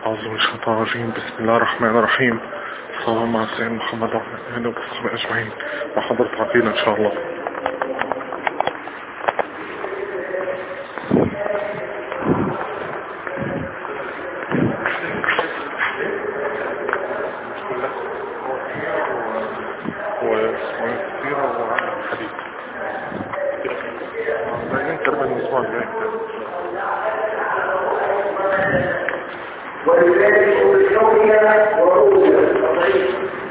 أعوذ من الشيطان الرجيم بسم الله الرحمن الرحيم صلى الله على سيدنا محمد وعلى آله وصحبه أجمعين وحضرة عقيدة إن شاء الله ويسيرة وعلى الحديث بعدين تقريبا الأسبوع الجاي ولذلك بحكمها وعودها الضعيف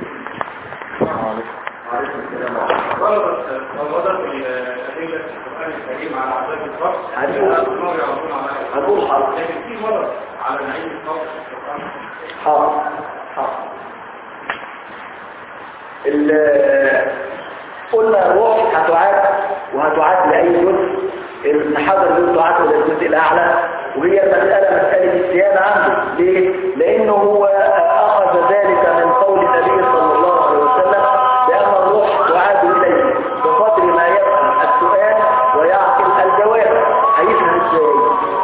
عليكم السلام وضرب الأدلة في القرآن الكريم على عذاب القبر هتقول النار يعرضون على هتقول حاضر لكن في مرض على نعيم القبر في القرآن حاضر حاضر ال- قلنا الروح هتعاد وهتعاد لأي جزء الحجر جزء تعاد إلى الجزء الأعلى وهي المسألة مسألة الصيانة عنده ليه؟ لأنه هو أخذ ذلك من قول النبي صلى الله عليه وسلم بأن الروح تعاد إليه بقدر ما يفهم السؤال ويعقل الجواب هيفهم ازاي؟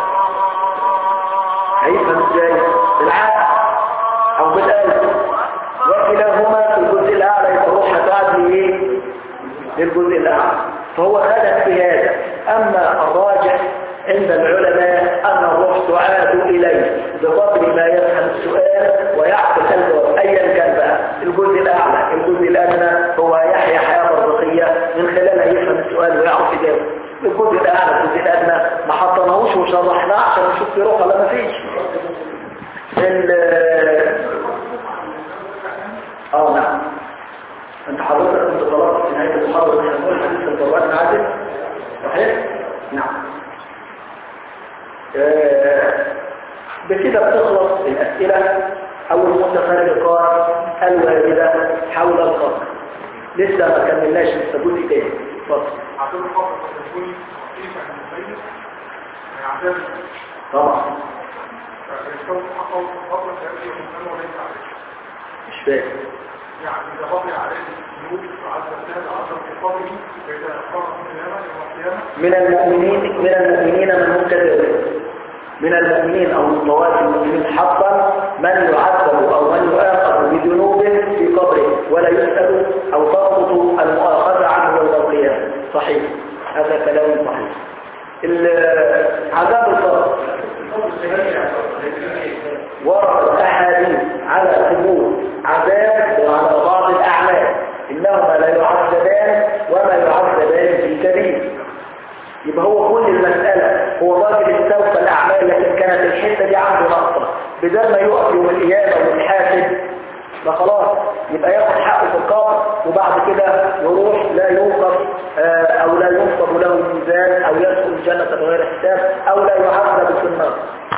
هيفهم ازاي؟ بالعقل أو بالقلب وكلاهما في الجزء الأعلى يبقى الروح هتعاد لإيه؟ للجزء الأعلى فهو خدم في هذا أما الراجح عند العلماء أن الروح تعاد إليه بقدر ما يفهم السؤال ويعقل الجواب أيا كان بقى الجزء الأعلى الجزء الأدنى هو يحيا حياة برزخية من خلالها يفهم السؤال ويعرف يجاوب الجزء الأعلى الجزء الأدنى ما حطناهوش وشرحناه عشان نشوف في روح ولا ما فيش ال- اه نعم انت حضرتك كنت طلبت في نهاية المحاضرة ان احنا نقول حديث القرآن عادل صحيح؟ نعم آه، بكده بتخلص الأسئلة أو المتفرقات الواردة حول القبر لسه ما كملناش لسه جزء تاني اتفضل عذاب القبر قد يكون كيف أن نبين من عذاب طبعا فيستوي حقه قبل تأتي المسلم وليس عليه مش فاهم يعني إذا بقي عليه الذنوب وعذب ذلك عذب في قبره فإذا قام القيامة يوم القيامة من المؤمنين من المؤمنين من هم كذلك من المؤمنين أو من طوائف المؤمنين حقا من يعذب أو من يؤاخذ بذنوبه في قبره ولا يسأل أو تسقط المؤاخذة عنه يوم القيامة صحيح هذا كلام صحيح ال- عذاب القبر ورد أحاديث على ثبوت عذاب وعلى بعض الأعمال إنهما لا يعذبان وما يعذبان في كبير يبقى هو كل المسألة هو راجل استوفى الأعمال لكن كانت الحتة دي عنده نقطة بدل ما يقف يوم القيامة ويتحاسب ما خلاص يبقى ياخد حقه في القبر وبعد كده يروح لا يوقف آه، أو لا ينصب له الميزان أو يدخل الجنة بغير حساب أو لا يعذب في النار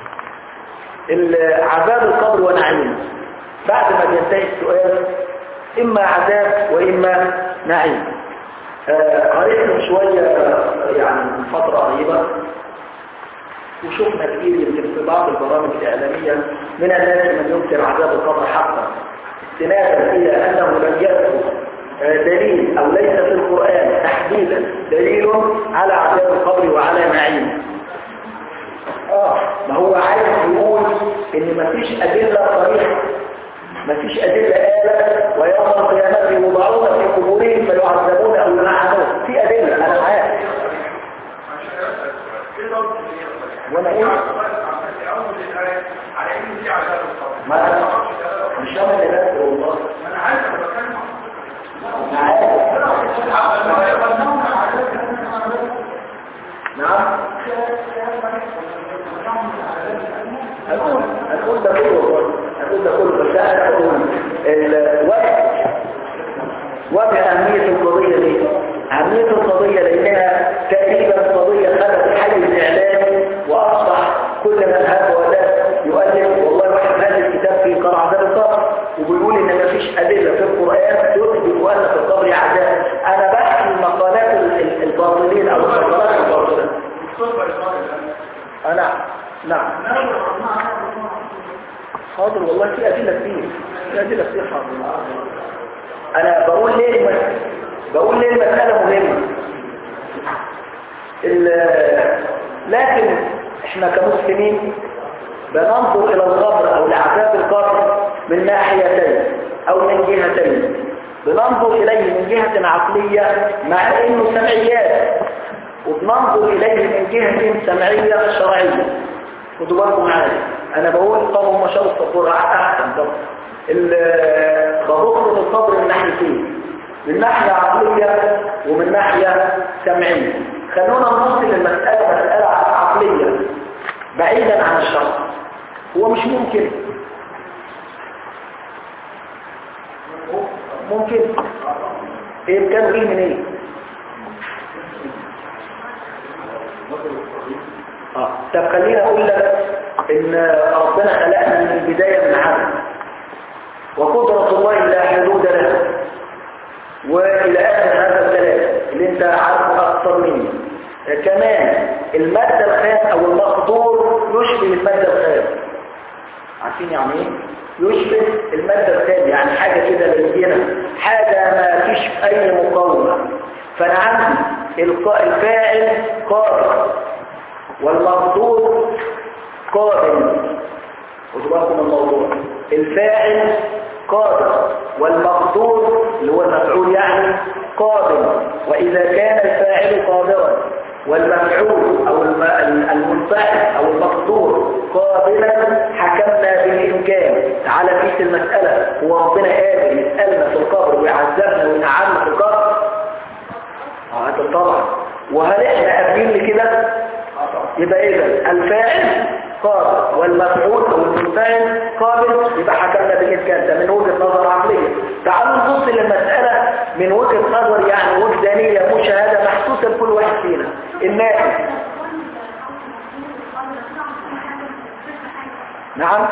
عذاب القبر ونعيم بعد ما بينتهي السؤال إما عذاب وإما نعيم آه، قريت من شوية آه، يعني من فترة قريبة وشفنا كتير يمكن في بعض البرامج الإعلامية من الناس من ينكر عذاب القبر حقا استنادا إلى أنه لم يذكر آه، دليل أو ليس في القرآن تحديدا دليل على عذاب القبر وعلى نعيمه اه ما هو عايز يقول ان مفيش ادله صريحه مفيش ادله قالت ويوم القيامه يوضعون في قبورهم فيعذبون او يلعنون في ادله انا معاك وانا ايه ما أنا مش انا اللي بذكر والله انا عارف نعم هنقول هنقول ده كله والله. هنقول ده كله بس انا اقول الوقت وجه أهمية القضية دي أهمية القضية لأنها تقريبا قضية خلت حيز الإعلام وأصبح كل من هاب ولا يؤلف والله واحد هذا الكتاب في قرع عذاب القبر وبيقول إن مفيش أدلة في القرآن تثبت أن في القبر عذاب أنا بحكي مقالات ال- ال- الباطلين أو المقالات الباطلة أنا نعم حاضر والله في أدلة كتير في أدلة كتير حاضر أنا بقول ليه المسألة بقول ليه المسألة مهمة ال- لكن احنا كمسلمين بننظر إلى القبر أو لعذاب القبر من ناحيتين أو من جهتين بننظر إليه من جهة عقلية مع إنه سمعيات وبننظر إليه من جهة سمعية شرعية خدوا بالكم معايا أنا بقول طب هم شرط الصبر أحسن طب ببص للصبر من ناحيتين من ناحية عقلية ومن ناحية سمعية خلونا نبص للمسألة مسألة عقلية بعيدا عن الشرع هو مش ممكن ممكن ايه كان ايه من ايه اه طب خليني اقول لك ان ربنا خلقنا من البداية من عدم وقدرة الله لا حدود له والى اخر هذا الكلام اللي انت عارفه اكثر مني كمان المادة الخام او المقدور يشبه المادة الخام عارفين يعني ايه يشبه المادة الخام يعني حاجة كده بينة حاجة ما فيش اي مقاومة فانا عندي الفاعل قادر والمقدور قادر خدوا بالكم الموضوع الفاعل قادر والمقدور اللي هو المفعول يعني قادر وإذا كان الفاعل قادرا والمفعول أو المنفعل أو المقدور قابلا حكمنا بالإمكان تعالى فيش المسألة هو ربنا قادر يسألنا في القبر ويعذبنا وينعمنا في القبر اه طبعا وهل احنا قابلين لكده يبقى اذا الفاعل قابل والمفعول او المنفعل قابل يبقى حكمنا بالامكان ده من وجهه نظر عقليه تعالوا نبص للمساله من وجهه نظر يعني وجدانيه مشاهده محسوسه لكل واحد فينا الناس نعم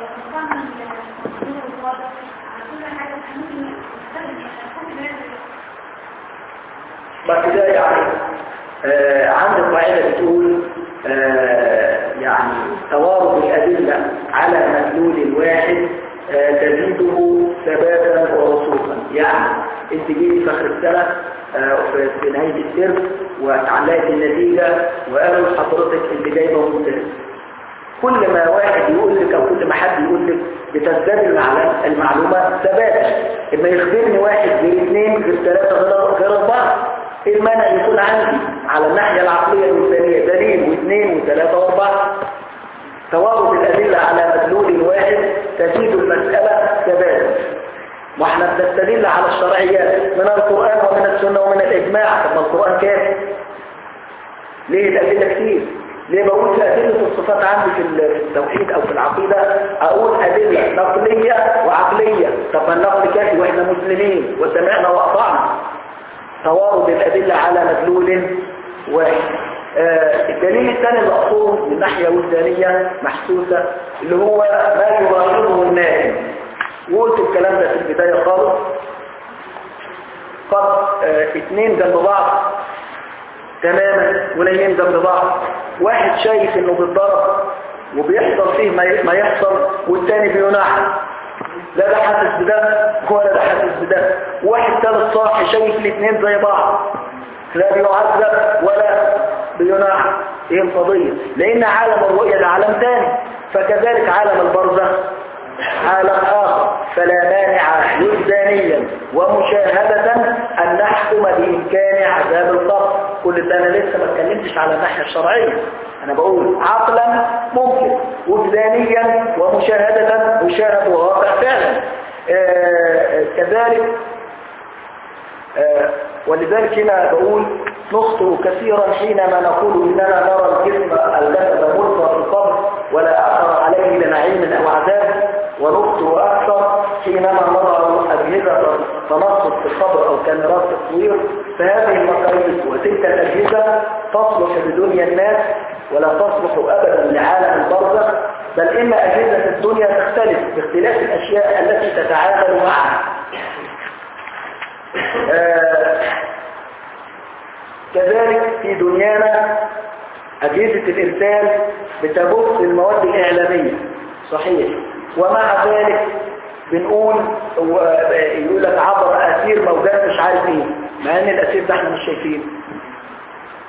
بس ده يعني آه عندك قاعده بتقول آه يعني توارد الأدلة على مدلول الواحد آه تزيده ثباتا ورسوخا يعني انت جيت في اخر السنة آه في نهاية الترم وتعلقت النتيجة وقالوا لحضرتك اللي جايبه ممتاز كل ما واحد يقول لك او كل ما حد يقول لك بتزداد المعلومة ثبات اما يخبرني واحد غير اثنين غير ثلاثة غير اربعة ايه المانع يكون عندي على الناحية العقلية الإنسانية دليل واثنين وثلاثة واربعة توارد الأدلة على مدلول واحد تزيد المسألة ثباتا واحنا بنستدل على الشرعيات من القرآن ومن السنة ومن الإجماع طب القرآن كام ليه الأدلة كتير ليه بقول في أدلة الصفات عندي في التوحيد أو في العقيدة أقول أدلة نقلية وعقلية طب ما النقل كافي وإحنا مسلمين وسمعنا وأطعنا توارد الأدلة على مدلول واحد آه الدليل الثاني المقصود من ناحية وجدانية محسوسة اللي هو ما يراقبه النائم وقلت الكلام ده في البداية خالص قد آه اثنين جنب بعض تماما ونايمين جنب بعض واحد شايف انه بيتضرب وبيحصل فيه ما يحصل والتاني بينعم لا ده حاسس بده ولا ده حاسس بده واحد ثالث صاحي شايف الاثنين زي بعض لا بيعذب ولا بينعم ايه القضية لان عالم الرؤية ده عالم ثاني فكذلك عالم البرزخ عالم آخر فلا مانع وجدانيا ومشاهدة أن نحكم بإمكان عذاب القبر كل ده أنا لسه ما اتكلمتش على الناحية الشرعية أنا بقول عقلا ممكن وجدانيا ومشاهدة مشاهد وواقع فعلا آه كذلك آه ولذلك هنا بقول نخطئ كثيرا حينما نقول إننا نرى الجسم الجسد مرفع في القبر ولا أثر عليه لنعيم أو عذاب ونخطئ أكثر حينما نضع أجهزة تنصت في القبر أو كاميرات تصوير فهذه المقاييس وتلك الأجهزة تصلح لدنيا الناس ولا تصلح أبدا لعالم البرزخ بل إن أجهزة الدنيا تختلف باختلاف الأشياء التي تتعامل معها آه كذلك في دنيانا أجهزة الإرسال بتبث المواد الإعلامية صحيح ومع ذلك بنقول يقول لك عبر أسير موجات مش عارف ايه مع ان الأسير ده احنا مش شايفين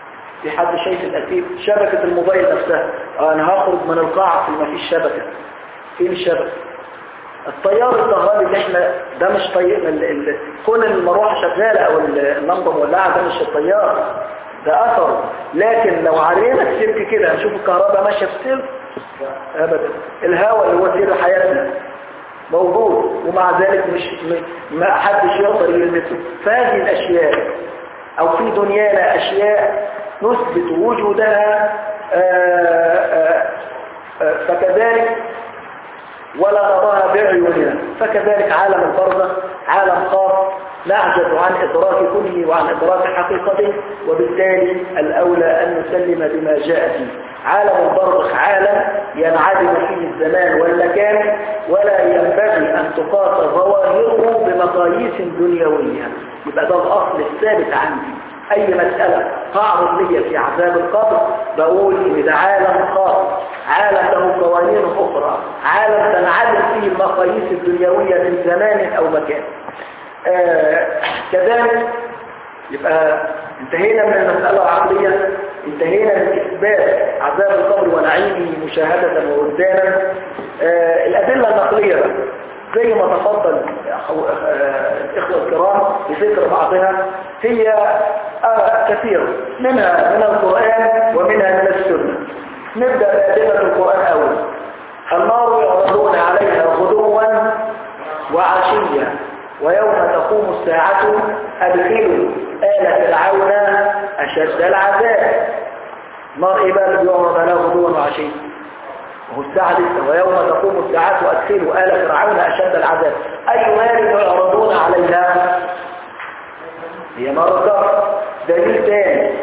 في حد شايف الأسير شبكة الموبايل نفسها أنا هخرج من القاعة في ما فيش شبكة فين الشبكة التيار الكهربي اللي احنا ده مش طيار ال- ال- كون المروحه شغاله او ال- اللمبه مولعه ده مش التيار ده اثر لكن لو عرينا السلك كده هنشوف الكهرباء ماشيه في السلك ابدا الهواء اللي هو سر حياتنا موجود ومع ذلك مش م- ما حدش يقدر يلمسه فهذه الاشياء او في دنيانا اشياء نثبت وجودها آه، آه، آه، فكذلك ولا نراها بعيوننا فكذلك عالم البرزخ عالم خاص نعجز عن إدراك كله وعن إدراك حقيقته وبالتالي الأولى أن نسلم بما جاء فيه عالم البرزخ عالم ينعدم فيه الزمان والمكان ولا ينبغي أن تقاس ظواهره بمقاييس دنيوية يبقى ده الأصل الثابت عندي أي مسألة تعرض لي في عذاب القبر بقول إن ده عالم خاص عالم له قوانين أخرى عالم تنعدم فيه المقاييس الدنيوية من زمان أو مكان آه كذلك يبقى انتهينا من المسألة العقلية انتهينا من إثبات عذاب القبر ونعيمه مشاهدة ووجدانا آه الأدلة النقلية بقى زي ما تفضل أخو- آه، الإخوة الكرام بذكر بعضها هي آه، كثيرة منها من القرآن ومنها من السنة نبدأ بأدلة القرآن أول النار يعرضون عليها غدوا وعشيا ويوم تقوم الساعة أدخلوا آل فرعون أشد العذاب نار إيه بقى اللي بيعرض عليها غدوا وعشيا وهو الساعة لسه ويوم تقوم الساعة أدخلوا آل فرعون أشد العذاب أي نار يعرضون عليها هي نار الكفر دليل ثاني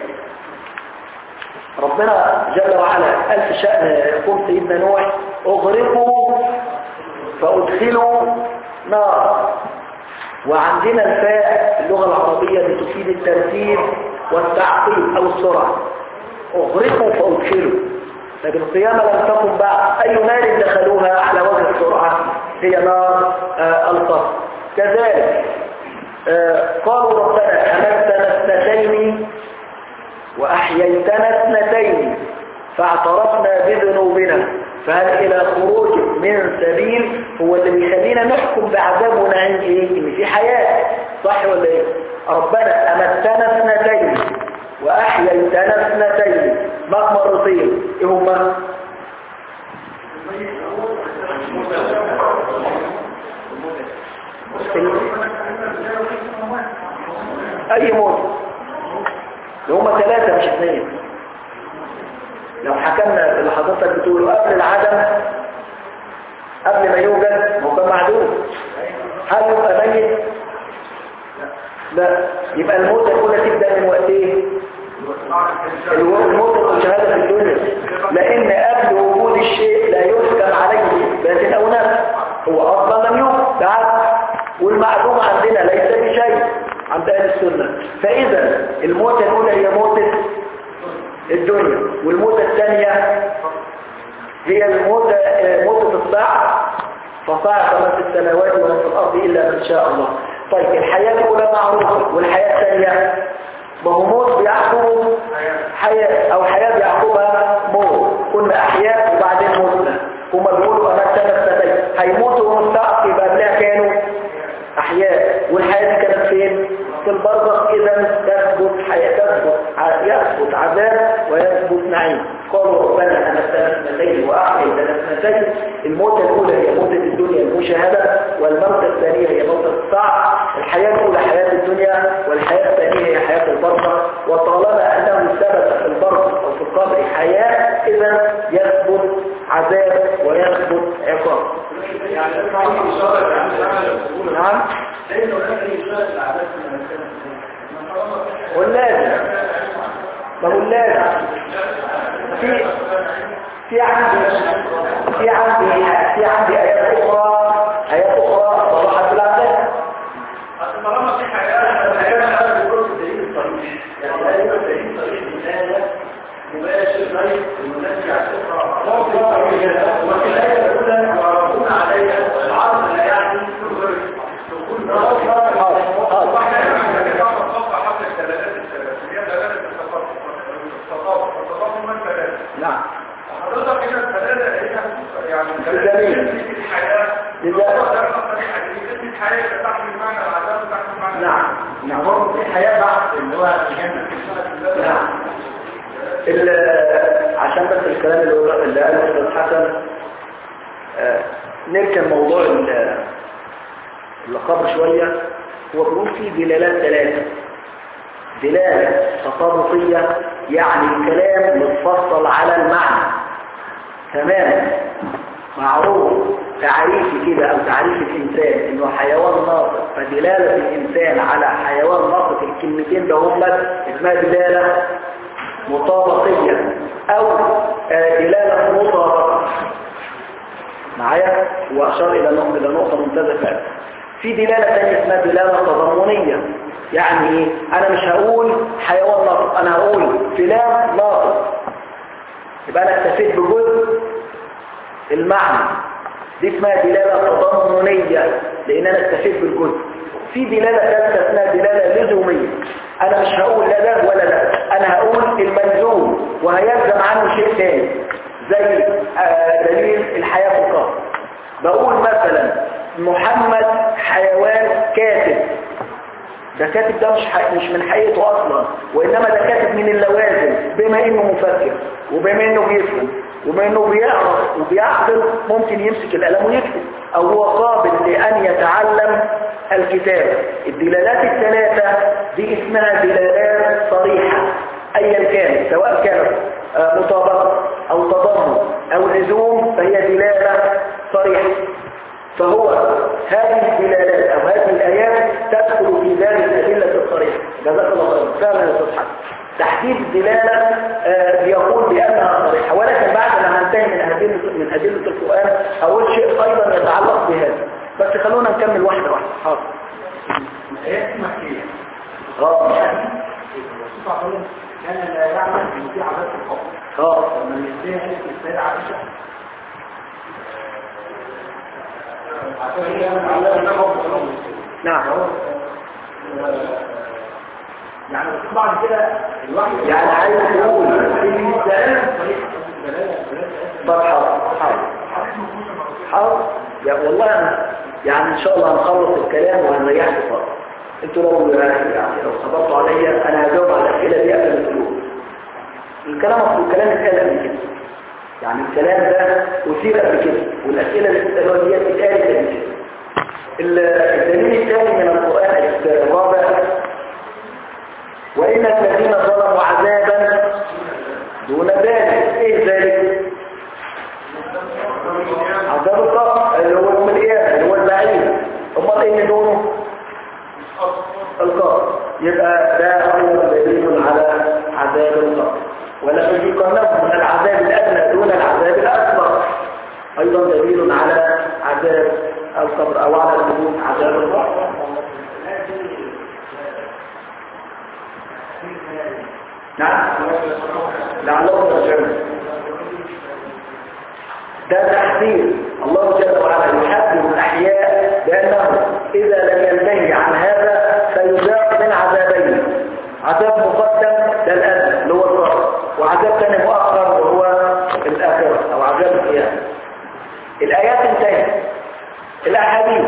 ربنا جل وعلا قال في شأن يقول سيدنا نوح اغرقوا فأدخلوا نار وعندنا الفاء في اللغة العربية بتفيد الترتيب والتعقيب أو السرعة اغرقوا فأدخلوا طيب القيامة لم تكن بعد أي نار دخلوها على وجه السرعة هي نار آه القصر كذلك آه قالوا ربنا أمتنا اثنتين وأحييتنا اثنتين فاعترفنا بذنوبنا فهل إلى خروج من سبيل هو اللي بيخلينا نحكم بعذاب ونعيم إيه؟ إن في حياة صح ولا إيه؟ ربنا أمتنا اثنتين وأحييتنا اثنتين ما مرتين إيه هما؟ أي موت اللي هما ثلاثة مش اثنين لو حكمنا اللي حضرتك بتقوله قبل العدم قبل ما يوجد هو كان معدوم هل يبقى ميت لا يبقى الموتة الأولى تبدأ من وقت ايه الموتة المشاهدة في الدنيا لأن قبل وجود الشيء لا يحكم عليه بات أو نفس هو أصلا لم يوجد بعد والمعدوم عندنا ليس بشيء عند أهل السنة فإذا الموتة الأولى هي موتة الدنيا والموتة الثانية هي الموتة موتة الساعة فصاعق من في السماوات ومن في الأرض إلا من شاء الله طيب الحياة الأولى معروفة والحياة الثانية ما هو موت بيعقبه حياة أو حياة بيعقبها موت كنا أحياء وبعدين موتنا هما بيقولوا أمتنا السنتين هيموتوا وهم الساعة يبقى قبلها كانوا أحياء والحياة دي كانت فين؟ في البرزخ إذا تثبت حياة تثبت ع- يثبت عذاب ويثبت نعيم قالوا ربنا أمتنا اثنتين وأحييتنا اثنتين الموتة الأولى هي موتة الدنيا المشاهدة والموتة الثانية هي موتة الساعة الحياة الأولى حياة الدنيا والحياة الثانية هي حياة البرزخ وطالما أنه ثبت في البرزخ أو في القبر حياة إذا يثبت عذاب ويثبت عقاب نعم واللازم ما هو اللازم في في عندي في عندي في عندي آيات أخرى آيات أخرى صلاحة بالعذاب طالما في حياة يعني لا يوجد دليل صريح من هذا مباشر غير المنزع الأخرى وفي الآية الأولى يعرضون عليها العرض لا يعني تكون جميل لذلك نعم نعم هو في حياة بعد اللي هو الجنة نعم ال- عشان بس الكلام اللي هو- اللي قاله الاستاذ حسن آه، نركن موضوع ال- اللقب شوية هو بيقول فيه دلالات ثلاثة دلالة تصرفية يعني الكلام متفصل على المعنى تماما معروف تعريفي كده او تعريف الانسان انه حيوان ناطق فدلالة الانسان على حيوان ناطق الكلمتين ده هم اسمها دلالة مطابقية او آه، دلالة مطابقة معايا واشار الى نقطة الى نقطة ممتازة فعلا في دلالة ثانية اسمها دلالة تضمنية يعني ايه انا مش هقول حيوان ناطق انا هقول فلان ناطق يبقى انا اكتفيت بجزء المعنى دي اسمها دلالة تضمنية لان انا اكتفيت بالجزء في دلالة ثالثة اسمها دلالة لزومية انا مش هقول لا ده ولا ده انا هقول الملزوم وهيلزم عنه شيء تاني زي آه، دليل الحياة في القهر بقول مثلا محمد حيوان كاتب ده كاتب ده مش ح- مش من حقيقته اصلا وانما ده كاتب من اللوازم بما انه مفكر وبما انه بيفهم وبما انه بيعرف وبيعقل ممكن يمسك القلم ويكتب او هو قابل لان يتعلم الكتابه الدلالات الثلاثه دي اسمها دلالات صريحه ايا كانت سواء كانت آه، مطابقه او تضمن او لزوم فهي دلاله صريحه فهو هذه الدلالات او هذه الايات تدخل في باب الادله الصريحه جزاك الله خيرا فعلا يا استاذ حسن تحديد الدلاله آه، بيقول بانها صريحه ولكن بعد ما هنتهي من ادله من ادله القران اقول شيء ايضا يتعلق بهذا بس خلونا نكمل واحده واحده حاضر آيات مكية اه الرسول صلى الله عليه وسلم كان لا يعلم ان في عذاب في القبر اه لما يديها قالت السيدة عائشة عشان هي من علام القبر نعم يعني بس بعد كده الواحد يعني عايز تقول ان السلام طب حاضر حاضر حاضر يا والله أنا يعني ان شاء الله هنخلص الكلام وهنريحكم خالص انتوا لو يعني لو صبرتوا عليا انا هجاوب على الاسئله دي قبل ما تقولوا الكلام اصل الكلام اتقال قبل كده يعني الكلام ده اثير قبل كده والاسئله اللي بتسالوها دي اتقالت قبل كده ال- الدليل الثاني من القران الرابع وان الذين ظلموا عذابا دون ذلك ايه ذلك عذاب القبر اللي هو يوم القيامه اللي هو البعيد امال ايه اللي دونه القبر يبقى ده ايضا دليل على عذاب القبر ولنذيقنهم من العذاب الادنى دون العذاب الاكبر ايضا دليل على عذاب القبر او على وجود عذاب القبر نعم لعلهم يرجعون ده تحذير الله جل وعلا يحذر الاحياء بانه اذا لم ينتهي عن هذا سيذاق من عذابين عذاب مقدم ده الادنى اللي هو القبر وعذاب ثاني مؤخر وهو الاخره او عذاب القيامه الايات انتهت الاحاديث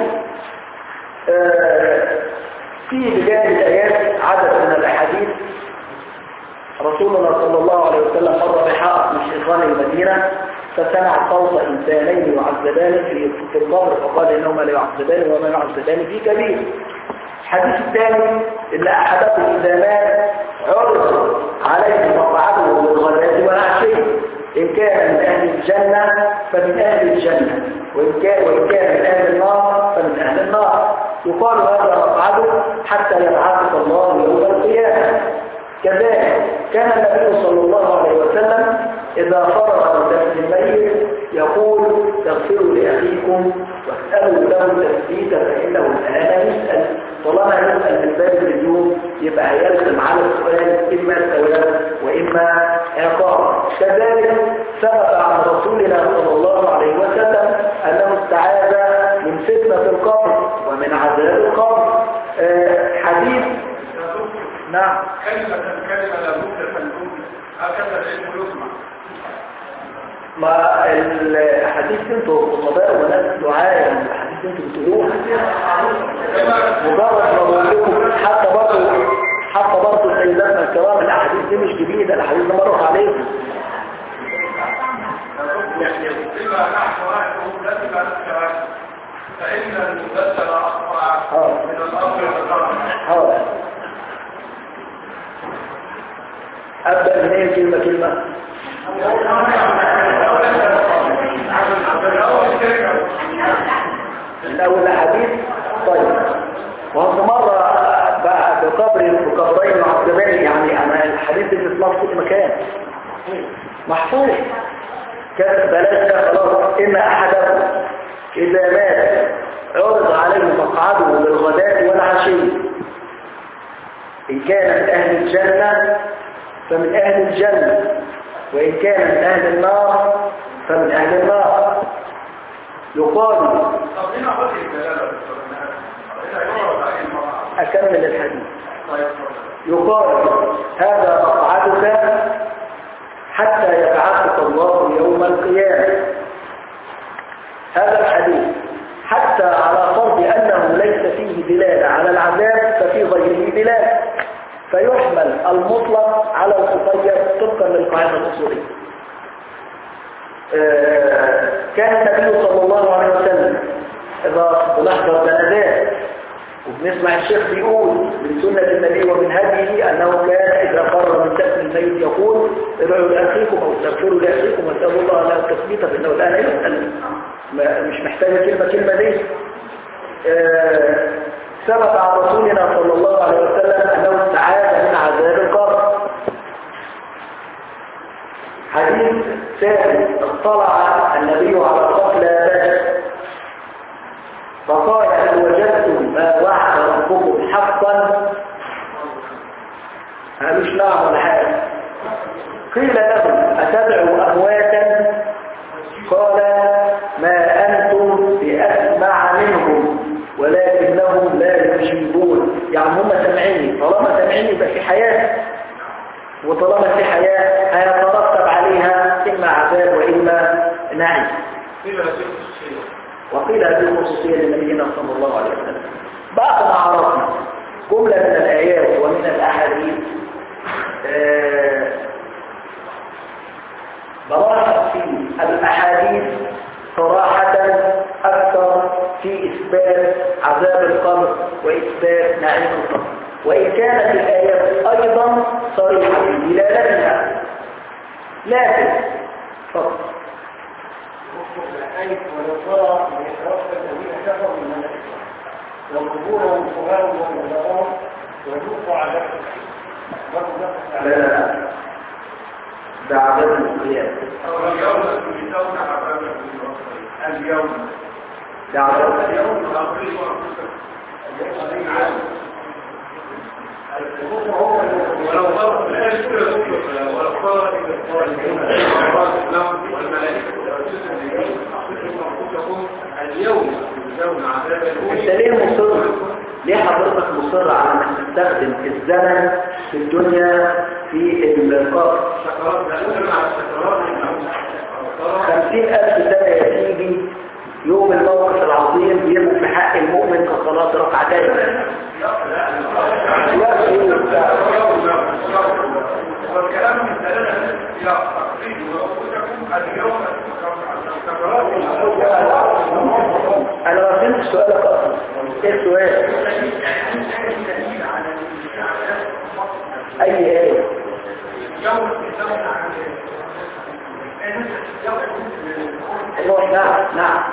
آه، في بجانب الايات عدد من الاحاديث رسولنا صلى الله عليه وسلم مر بحائط من شيطان المدينة فسمع صوت إنسانين يعذبان في في القبر فقال إنهما لا يعذبان وما يعذبان في كبير الحديث الثاني إن أحدكم إذا مات عرض عليه مقعده للغداة والعشي إن كان من أهل الجنة فمن أهل الجنة وإن كان, وإن كان من أهل النار فمن أهل النار يقال هذا مقعده حتى يبعثك الله يوم القيامة كذلك كان النبي صلى الله عليه وسلم إذا فرغ من دفن الميت يقول تغفروا لأخيكم واسألوا له تثبيتا فإنه الآن يسأل طالما يسأل من باب النجوم يبقى يلزم على السؤال إما ثواب وإما عقاب كذلك ثبت عن رسولنا صلى الله عليه وسلم أنه استعاذ من فتنة القبر ومن عذاب القبر آه، حديث نعم كلمة كلمة لا بد فالجملة هكذا العلم يسمع ما الحديث انتوا خطباء وناس دعاء الحديث انتوا بتقولوها مجرد ما بقول لكم حتى برضه حتى برضه سيداتنا الكرام الاحاديث دي مش جديده الاحاديث دي مرت عليكم بما نحن نحن لازم نتكلم فإن المبدل أسرع اه من الأمر والنهي اه ابدا من ايه كلمه كلمه الاول حديث طيب وانت مرة بقى بقبر بقبرين معذبين يعني انا الحديث اللي بيطلع في كل مكان محفوظ كان بلاش ده خلاص ان احدكم اذا مات عرض عليه مقعده بالغداة والعشي ان كان من اهل الجنة فمن اهل الجنة وان كان من اهل النار فمن اهل النار يقال طب هنا وجه الدلالة هنا يعرض عليه المرأة اكمل الحديث طيب يقال هذا مقعدك حتى يبعثك الله يوم القيامة هذا الحديث حتى على فرض أنه ليس فيه دلالة على العذاب ففي غيره دلالة فيحمل المطلق على المقيد طبقا للقاعدة الأصولية آه، كان النبي صلى الله عليه وسلم إذا بنحضر جنازات وبنسمع الشيخ بيقول من سنة النبي ومن هديه أنه كان إذا قرر من دفن الميت يقول ادعوا لأخيكم أو استغفروا لأخيكم واسألوا الله لا التثبيت فإنه الآن يسأل ما- مش محتاجة كلمة كلمة دي آه، ثبت عن رسولنا صلى الله عليه وسلم أنه استعاذ من عذاب القبر حديث ثاني اطلع النبي على قتل بشر فقال هل وجدتم ما وعد ربكم حقا مش نعم ولا حاجه قيل له أتدعو أمواتا قال ما أنتم بأسمع منهم ولكنهم لا يجيبون يعني هم سمعيني طالما سمعيني يبقى في حياة وطالما في حياة هيترتب عليها إما عذاب وإما نعيم قيل هذه الشيء وقيل هذه الخصوصية لنبينا صلى الله عليه وسلم بعد ما عرفنا جملة من الآيات ومن الأحاديث آه، براحة في الأحاديث صراحة أكثر في إثبات عذاب القبر وإثبات نعيم القبر وإن كانت الآيات أيضا صريحة في دلالتها لكن فقط الحيث ولو ترى من يتوفى الذين كفروا من الملائكة وقبورهم فغاهم ومزارهم ويوقع على لا لا لا ده عذاب القيامة اليوم تجزون عذاب اليوم ده عذاب اليوم أخرجوا أنفسكم ولو ضرب الآية كل ذكر ولو قال والملائكة أنفسكم اليوم تجزون عذاب انت ليه مصر ليه حضرتك مصر على انك تستخدم الزمن في الدنيا في القبر شكرات لأنه مع الشكرات خمسين ألف سنة يا سيدي يوم الموقف العظيم بيبقى في حق المؤمن كصلاة ركعتين والكلام من دلالة إلى تقريب وأنفسكم اليوم أنا ما فهمتش سؤالك أصلا إيه السؤال؟ أي آية؟ روح نعم نعم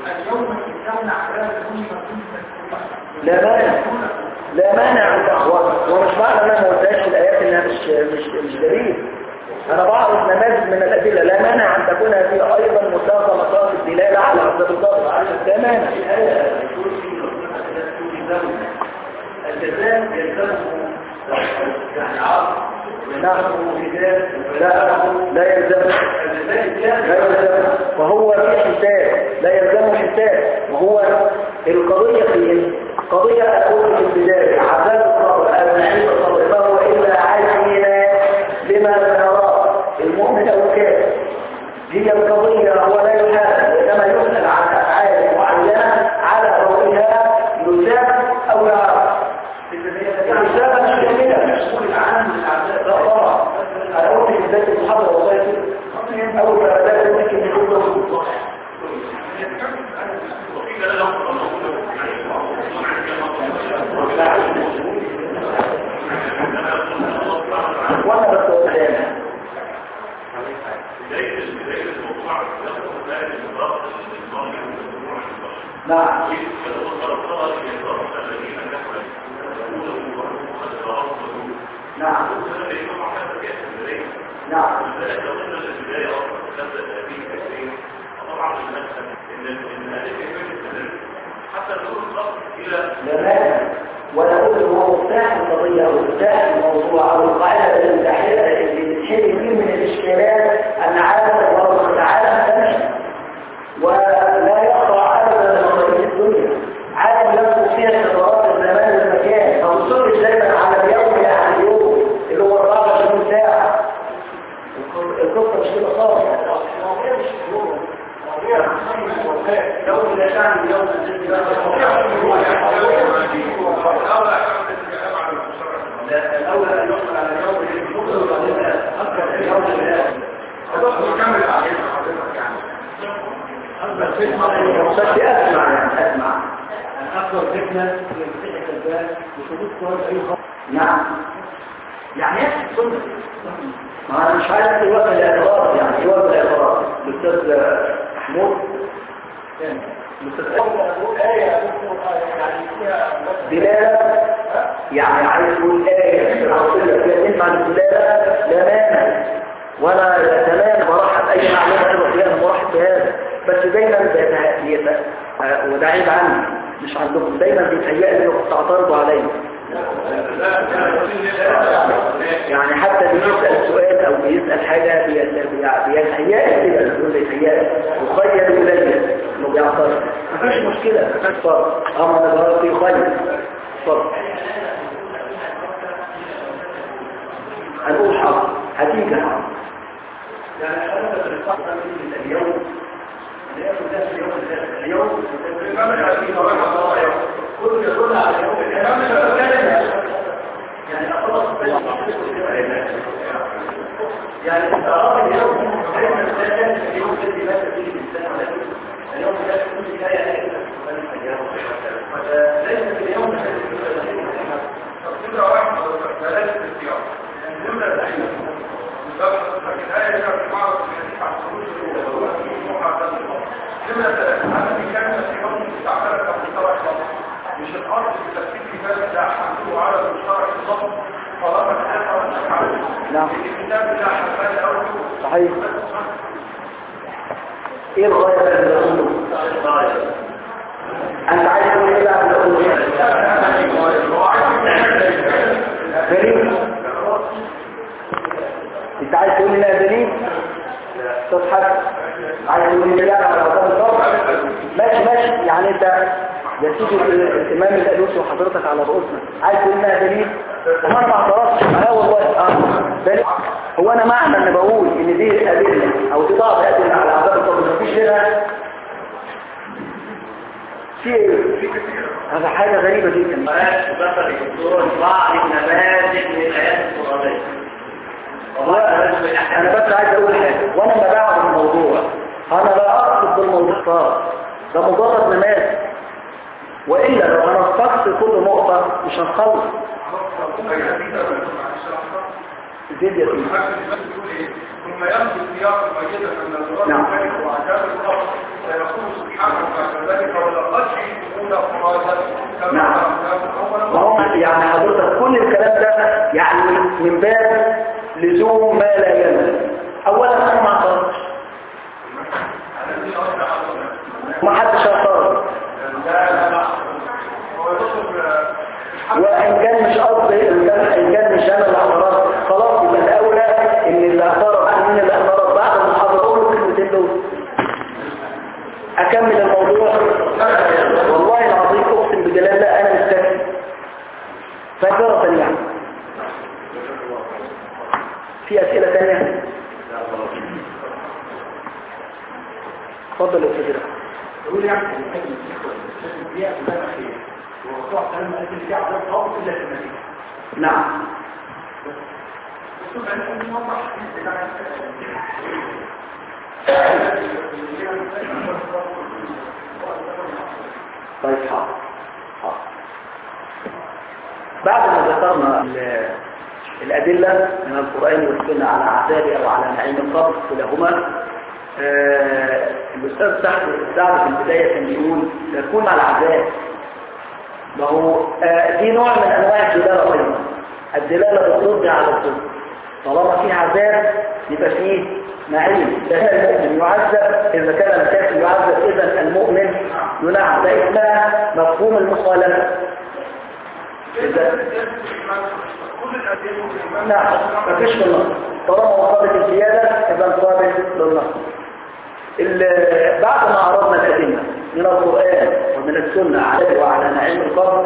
لا مانع لا مانع عن الأخوة ومش معنى أنا ما قلتهاش في الآيات إنها مش مش مش دليل أنا بعرض نماذج من الأدلة لا مانع أن تكون هذه أيضا مساقة مقاصد الدلالة على عذاب القبر لا مانع الجزاء يلزمه يعني عرض نعم لا لا يلزم لا يلزم وهو في حساب لا يلزم حساب وهو القضية في قضية أقول في البداية عذاب القبر أو نعيم القبر ما هو إلا عينة لما نراه المؤمن أو الكافر هي القضية القضية هو لا يحاسب وإنما يسأل عن أفعال معينة على ضوئها يثاب أو يعرف الإجابة مش كاملة مسؤول عن لا طبعا أنا قلت في بداية المحاضرة والله كده أول ما بدأت ممكن يكون له وانا بس قدام نعم نعم نعم لا مانع ولا أقول هو مفتاح القضية أو مفتاح الموضوع أو القاعدة اللي بتحل- اللي بتحل فيه من الإشكالات أن عالم الله تعالى تمشي ولا يقطع أبدا لقضية الدنيا عالم يدخل فيها خبرات الزمان والمكان ما وصلش دايما على اليوم يعني اليوم اللي هو 24 ساعة القصة مش كده خالص يوم لا شأن يوم الأول أن يحصل على اليوم اللي يحصل على أكثر من يوم الآن بس أسمع يعني أسمع أكثر فتنة هي مسيحة البال وثبوت كويس أي خطأ نعم يعني ايه سنة ما انا مش عايز يوقف الاعتراض يعني يوقف الاعتراض الاستاذ محمود الاستاذ دلالة يعني عايز يقول آية العصية فيها تنفع الدلالة لا مانع ولا تمام برحب أي معلومة أيضا فيها أنا برحب بهذا بس دايما بيت- بيت- آه، وده عيب عني مش عندكم دايما بيتهيأ لي وتعترضوا عليا يعني حتى بيسأل سؤال أو بيسأل حاجة بيتهيأ كده بيقول بيتهيأ يخيل إليه إنه بيعترض مفيش مشكلة اتفضل أما نظرات يخيل اتفضل هنقول حاضر هتيجي حاضر يعني حضرتك الفترة من اليوم اليوم ده اليوم ده اليوم كل يقول على اليوم يعني خلاص يعني استعراض اليوم ليس مثلا اليوم الذي مات فيه الانسان ولكن اليوم ده كل حكايه ليس في اليوم الذي تفسيرها واحد بلاش الاختيار الجملة الأخيرة لكن آية هنا في معرض الحديث عن خروج الأولى في محاضرة الأرض جملة ثلاثة هذا في كلمة في مصر مستعملة كمشترك لفظ مش الأرض في تفسير في ذلك لا حمله على المشترك اللفظ طالما الآخر مش عليه نعم. في الكتاب لا حمل أو صحيح ايه الغاية اللي بقوله انت عايز تقول ايه بقى دليل انت عايز تقول لنا دليل تضحك عايز تقول لي لا على قدام الصبر ماشي ماشي يعني انت يا سيدي الامام الالوسي وحضرتك على رؤوسنا عايز تقول لنا دليل هو انا ما اعترضتش اه والله اه دليل هو انا معنى ان بقول ان دي ادله او دي بعض ادله على عذاب القبر مفيش غيرها في ايه هذا حاجه غريبه جدا ذكر الدكتور بعض النماذج من الآيات القرآنية انا بس عايز اقول حاجه وانا ما بعد الموضوع انا لا اقصد بالموضوع خالص ده مجرد نماذج والا لو هنستقصي كل نقطه مش هنخلص زيد يا سيدي ثم يمضي السياق الميتة من الغرب نعم. الملك وعجاب الأرض فيقول سبحانه وكذلك ولقد جئتمونا فرادا كما نعم. خلقناكم أول ما هو يعني حضرتك كل الكلام ده يعني من باب لزوم ما لا يلزم اولا انا ما اعترضتش ما حدش اعترض وان كان مش قصدي ان كان إن كان مش انا اللي اعترضت خلاص يبقى الاولى ان اللي اعترض مين اللي اعترض بعد المحاضره قولوا الكلمتين دول اكمل الموضوع والله العظيم اقسم بجلال الله انا مستكفي فكرة يعني في اسئله ثانيه اتفضل يا استاذ يقول يعني الإنسان الإخوة الإنسان البيئة كلها خير والرسول صلى الله عليه وسلم قال في عذاب قوم إلا في المدينة نعم طيب حاضر حاضر. بعد ما ذكرنا ال- الأدلة من القرآن والسنة على عذاب أو على نعيم القبر كلاهما آه، الأستاذ سعد سعد في البداية كان بيقول يكون على العذاب ما هو آه، دي نوع من أنواع الدلالة أيضا الدلالة بترد على الضد طالما في عذاب يبقى فيه نعيم ده هنا المؤمن يعذب إذا كان الكافر يعذب إذا المؤمن ينعم ده اسمها مفهوم المخالفة إذا كل الأدلة نعم مفيش في النص طالما وصلت الزيادة يبقى قابل للنص ال- بعد ما عرضنا الأدلة من القرآن ومن السنة على وعلى نعيم القبر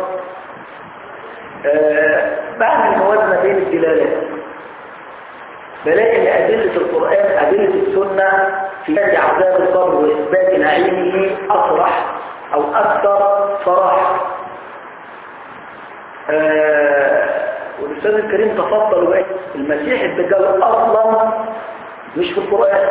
آه، بعد الموازنة بين الدلالات بلاقي ان أدلة القرآن أدلة السنة في إثبات عذاب القبر وإثبات نعيمه أصرح أو أكثر صراحة آه، والأستاذ الكريم تفضل بقى المسيح الدجال أصلا مش في القرآن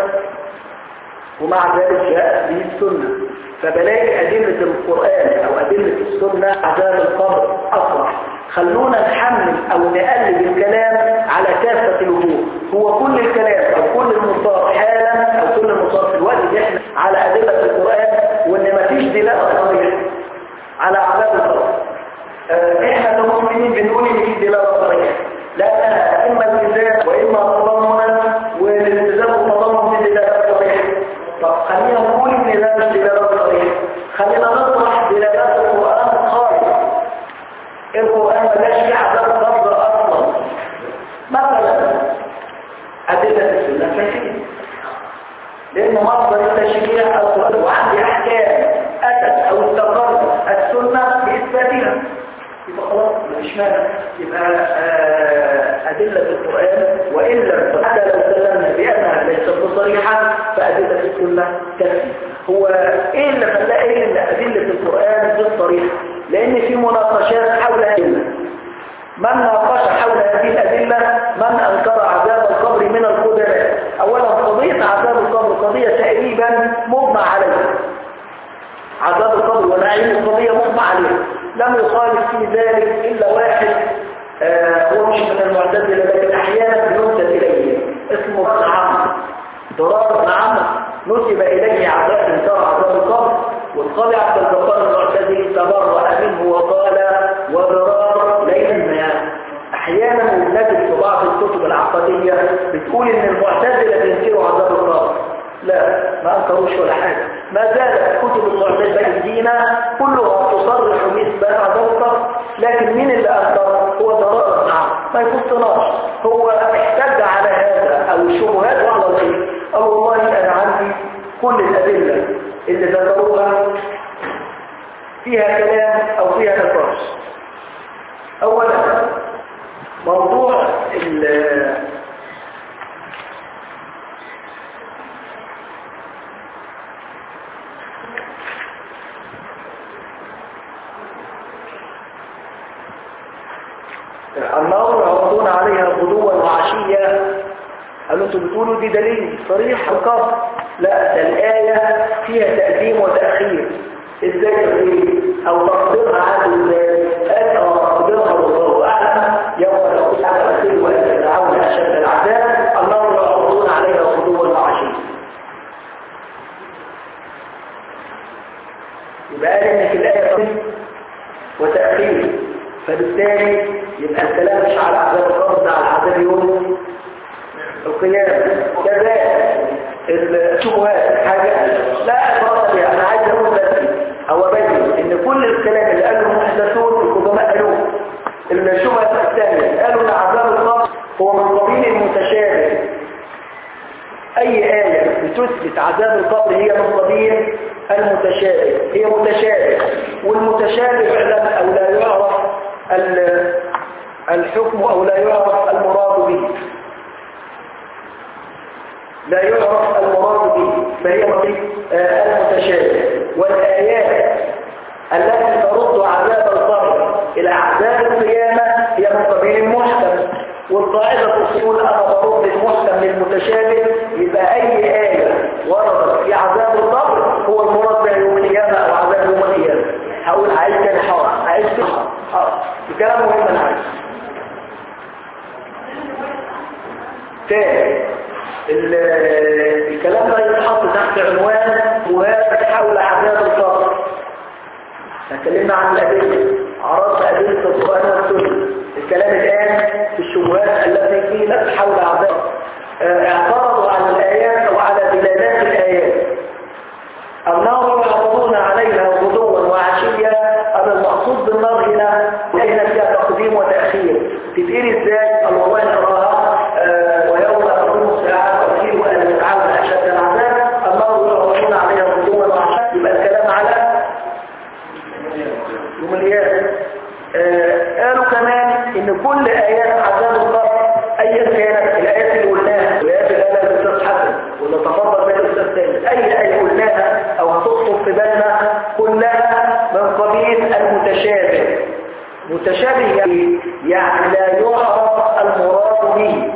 ومع ذلك جاء به السنة فبلاقي أدلة القرآن أو أدلة السنة عذاب القبر أصرح خلونا نحمل أو نقلب الكلام على كافة الوجوه هو كل الكلام أو كل المصار حالا أو كل المصار في الوقت اللي احنا على أدلة القرآن وإن مفيش دلالة صريحة على عذاب القبر آه، احنا كمسلمين بنقول ان في دلاله صريحه لانها اما التزام واما تضمنا والالتزام والتضمن في دلاله صريحه طب خلينا نقول ان ده مش دلاله صريحه خلينا نطرح دلالات القران خالص القران ملاش فيه عذاب قبر اصلا مثلا ادله السنه كثيره لأنه مصدر التشريع القرآن وعندي أحكام أتت أو استقرت السنة بإثباتها يبقى خلاص مفيش مانع يبقى آه، أدلة القرآن وإن لم حتى لو سلمنا بأنها ليست بصريحة فأدلة السنة تكفي هو إيه اللي خلاه إيه إن أدلة القرآن بالصريحة لأن في مناقشات حول الأدلة من ناقش حول هذه الأدلة من أنكر عذاب القبر من القدماء أولا قضية عذاب القبر قضية تقريبا مجمع عليها عذاب القبر ونعيم القضية مجمع عليها لم يخالف في ذلك إلا واحد آه هو مش من المعتزلة لكن أحيانا بينسب إليه اسمه ابن عمرو ضرار ابن عمرو نسب إليه عذاب انكار عذاب القبر والقاضي عبد الجبار المعتزلي تبرأ منه وقال وضرار ليس ما احيانا نجد في بعض الكتب العقدية بتقول ان المعتزلة بينكروا عذاب القبر لا ما انكروش ولا حاجة ما زالت كتب المعتزلة الدينة كلها تصرح بإثبات عذاب القبر لكن مين اللي انكر هو ضرار نعم ما يخصناش هو احتج على هذا او الشبهات وعلى الغير او والله انا عندي كل الادلة اللي ذكروها فيها كلام او فيها نقاش اولا موضوع ال النار يعرضون عليها غدوا وعشيا قالوا انتوا بتقولوا دي دليل صريح القبر لا ده الآية فيها تقديم وتأخير ازاي تقديم او تقديرها على ازاي قال اه تقديرها والله اعلم يوم تقول على الخير وان تدعون اشد العذاب النار يعرضون عليها غدوا وعشيا يبقى قال ان في الآية تقديم وتأخير فبالتالي يبقى الكلام مش على عذاب القبر ده على عذاب يوم القيامة كذلك الشبهات حاجة لا أفرط بها أنا عايز أقول بس أو أبين إن كل الكلام اللي قاله المحدثون القدماء قالوه الشبهة الثانية قالوا إن عذاب القبر هو من قبيل المتشابه أي آية بتثبت عذاب القبر هي من قبيل المتشابه هي متشابه والمتشابه فعلا أو لا يعرف الحكم أو لا يعرف المراد به لا يعرف المراد به فهي مطيق المتشابه والآيات التي ترد عذاب القبر إلى عذاب القيامة هي من قبيل المحكم والقاعدة تقول أنا برد المحكم للمتشابه يبقى أي آية وردت في عذاب القبر هو المراد بها يوم القيامة أو عذاب يوم القيامة هقول عايز كان حرام عايز حرام حرام الكلام مهم أنا عايز تاني ال- الكلام ده يتحط تحت عنوان مهاب حول عذاب القبر اتكلمنا عن الأدلة عرضنا أدلة القرآن والسنة الكلام الآن في الشبهات التي قيلت حول عذاب آه، اعترضوا على الآيات وعلى دلالات الآيات النار يعرضون عليها غدوا وعشيا أما المقصود بالنار هنا هنا فيها تقديم وتأخير تتقري ازاي قال والله نراها آه، ويوم تقوم الساعة وفيه أن يتعامل أشد العذاب النار يعرضون عليها غدوا وعشيا يبقى الكلام على يوم القيامة آه، قالوا كمان ان كل ايات عذاب القبر ايا كانت الايات اللي قلناها والايات اللي قالها الاستاذ حسن واللي تفضل بها الاستاذ ثابت اي ايه قلناها او هتخطر في بالنا كلها من قبيل المتشابه متشابه يعني يعني لا يعرف المراد به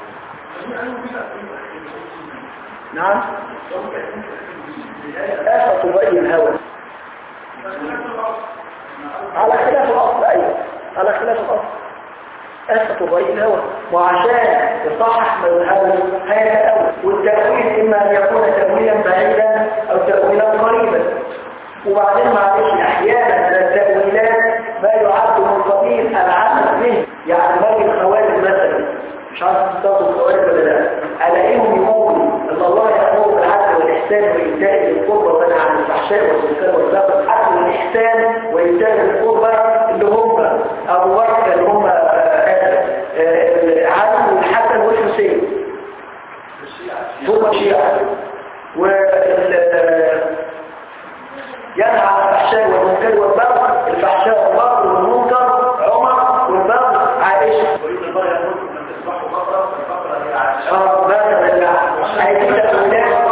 نعم آفة رأي الهوى على خلاف الأصل أيوة على خلاف الأصل أسفة الرأي الأول وعشان يصحح ما يذهبه هذا الأول والتأويل إما أن يكون تأويلا بعيدا أو تأويلا قريبا وبعدين معلش أحيانا من التأويلات ما يعد من قبيل العمل به يعني باقي الخوارج مثلا مش عارف تستخدم الخوارج ولا لا ألاقيهم يقولوا أن الله يأمر بالعدل والإحسان وإيتاء ذي القربى وينهى عن الفحشاء والمنكر والبغي العدل والإحسان وإيتاء ذي القربى اللي هم أبو بكر اللي هم علي والحسن والحسين ثم الشيعة وال ينهى عن الفحشاء والمنكر والبغي الفحشاء والبغي والمنكر عمر والبغي عائشة اه مثلا هذه التأويلات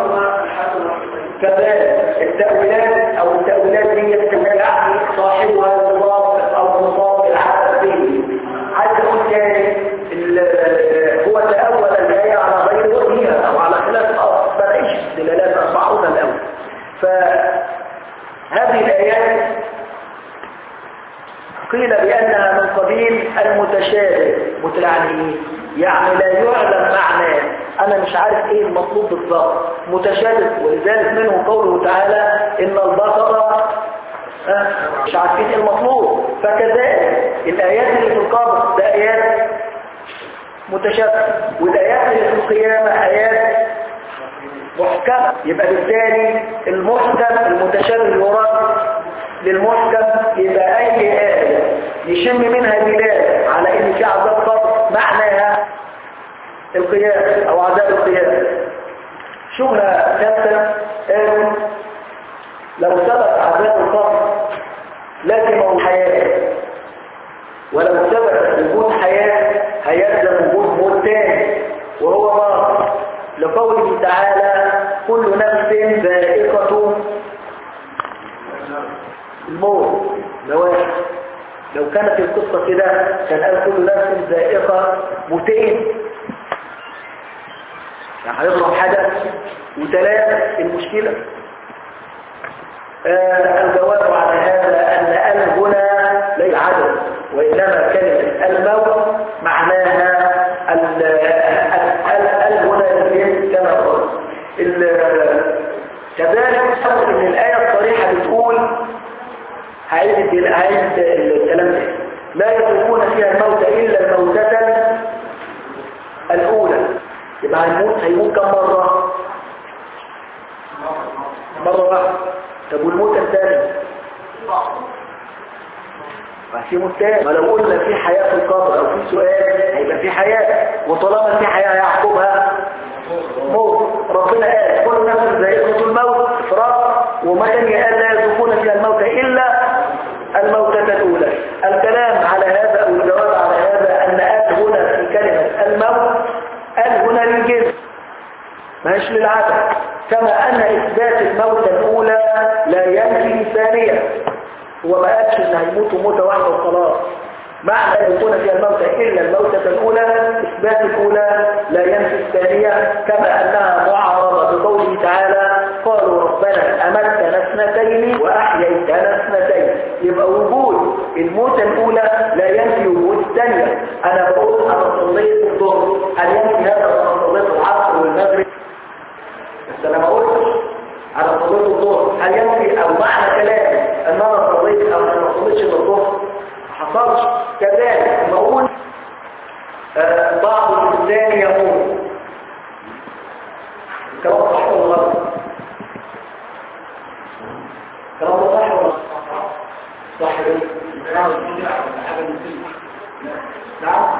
كذلك التأويلات أو التأويلات دي يعني صاحبها المضاف أو المضاف العدد به عايز أقول تاني ال- هو تأول الآية على غير وجهها أو على خلاف الأصل بلاقيش دلالات أربعون الأول فهذه الآيات قيل بأنها من قبيل المتشابه متلعني يعني لا يعلم معناه أنا مش عارف إيه المطلوب بالضبط متشابه ولذلك منه قوله تعالى إن البقرة آه، مش عارفين إيه المطلوب فكذلك الآيات اللي في القبر ده آيات متشابهة والآيات اللي في القيامة آيات محكمة يبقى بالتالي المحكم المتشابه يراد للمحكم يبقى أي آية يشم منها دلالة على إن في عذاب قبر معناها القيامة أو عذاب القيامة شبهة ثالثة قالوا لو ثبت عذاب القبر لازم الحياة ولو ثبت وجود حياة هيلزم وجود موت تاني وهو باطل لقوله تعالى كل نفس ذائقة الموت ده واحد لو كانت القصة كده كان قال كل نفس ذائقة موتين يعني هيضرب حدث وثلاثة المشكلة آه الجواب على هذا أن ال هنا ليس عدد وإنما كلمة الموت معناها ال ال ال هنا الجنس كما قلت ال- كذلك سبب ان الآية الصريحة بتقول هعيد الدل- هعيد الكلام ده لا يتركون فيها الموت إلا الموتة الأولى يبقى هيموت هيموت كم مرة مرة واحدة طب والموت الثاني في موت تاني ما لو قلنا في حياة في القبر أو في سؤال هيبقى في حياة وطالما في حياة هيعقبها موت ربنا قال كل نفس ذائقة الموت إفراط وما كان قال لا يذوقون فيها الموت إلا الموتة الأولى الكلام على هذا أو الجواب على هذا أن أل هنا في كلمة الموت أل هنا للجنس ماهيش للعدد كما أن إثبات الموتة الأولى لا ينفي الثانية هو ما قالش إن هيموتوا موتة واحدة وخلاص معنى أن يكون فيها الموتة إلا الموتة الأولى إثبات الأولى لا ينفي الثانية كما أنها معارضة بقوله تعالى قالوا ربنا أمتنا اثنتين وأحييتنا اثنتين يبقى وجود الموتة الأولى لا ينفي وجود الثانية أنا بقول أنا صليت الظهر هل ينفي هذا أنا صليت العصر والمغرب بس أنا ما قلتش أنا صليت الظهر هل ينفي أو معنى كلامي أن أنا صليت أو أنا ما صليتش الظهر حصلش كذلك نقول آه بعض الإنسان يموت الكلام صح ولا غلط الكلام ده صح ولا صح ليه؟ نعم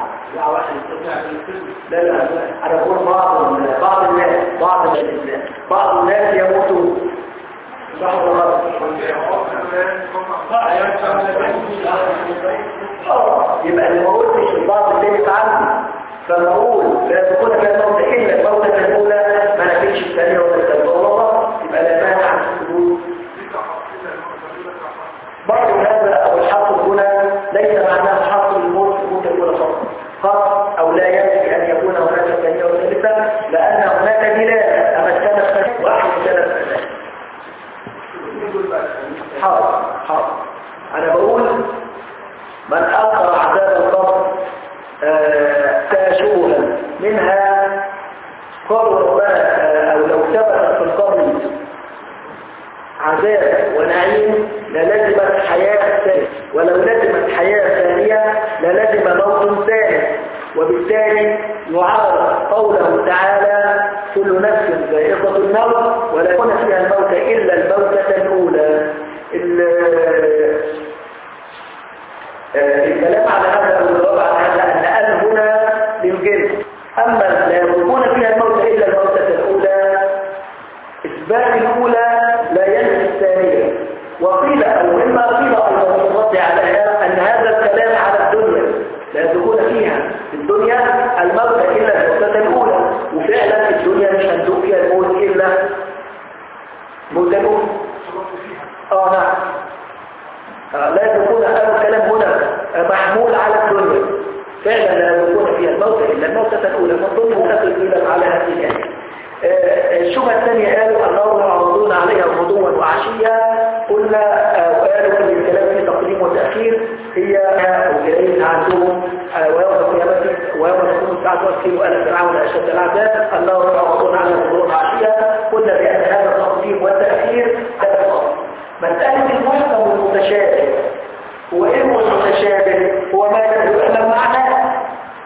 لا لا لا انا بقول بعض بعض الناس بعض الناس بعض الناس يموتون صح ولا غلط يبقى اللي ما قلتش البعض اللي عندي فما اقول لا تكون فيها موتة الا الموتة الاولى ما نفيش الثانية ولا الثالثة والله يبقى لا مانع عن السجود برضه هذا او الحصر هنا ليس معناه حصر الموت في الموت الاولى فقط قط او لا يكفي ان يكون هناك ثانية وثالثة لان هناك دلالة امكنت واحد ثلاث حاضر حاضر انا بقول من ألقى عذاب القبر كاشوها منها قالوا ربنا أو لو ثبت في القبر عذاب ونعيم للزمت حياة ثانية ولو لزمت حياة ثانية للزم موت ثاني وبالتالي يعارض قوله تعالى كل نفس ذائقة الموت ولا يكون فيها الموت إلا الموتة الأولى الكلام على هذا او الجواب على هذا ان قال هنا للجنس اما لا يكون فيها الموت الا الموتة الاولى اثبات الاولى لا ينفي الثانية وقيل او مما قيل ايضا في الرد على هذا ان هذا الكلام على الدنيا لا يكون فيها في الدنيا الموت الا الموتة الاولى وفعلا في الدنيا مش هندوق فيها الموت الا موت الاولى اه نعم لا يكون هذا الكلام هنا محمول على الدنيا فعلا لا يكون فيها الموت إلا الموتة الأولى فالظلم متفق إلى على هذه الآية الشبهة الثانية قالوا أنهم يعرضون عليها غدوا وعشيا قلنا وقالوا أن الكلام في تقديم وتأخير هي وجريمة عندهم ويوم القيامة ويوم تكون الساعة والكيل وأنا فرعون أشد العذاب أنهم يعرضون عليها غدوا وعشيا قلنا بأن هذا التقديم والتأخير هذا مسألة المحكم والمتشابه هو ايه هو المتشابه هو ما يعلم معناه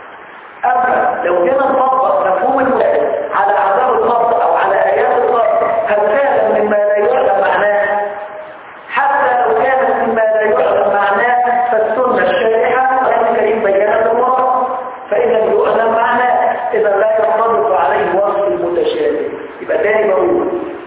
اما لو كان نطبق مفهوم المتشابه على عذاب القبر او على ايات القبر هل كان مما لا يعلم معناه حتى لو كان مما لا يعلم معناه فالسنه الشارحه القران الكريم بينها الله فاذا يعلم معناه اذا لا يرتبط عليه وصف المتشابه يبقى تاني بقول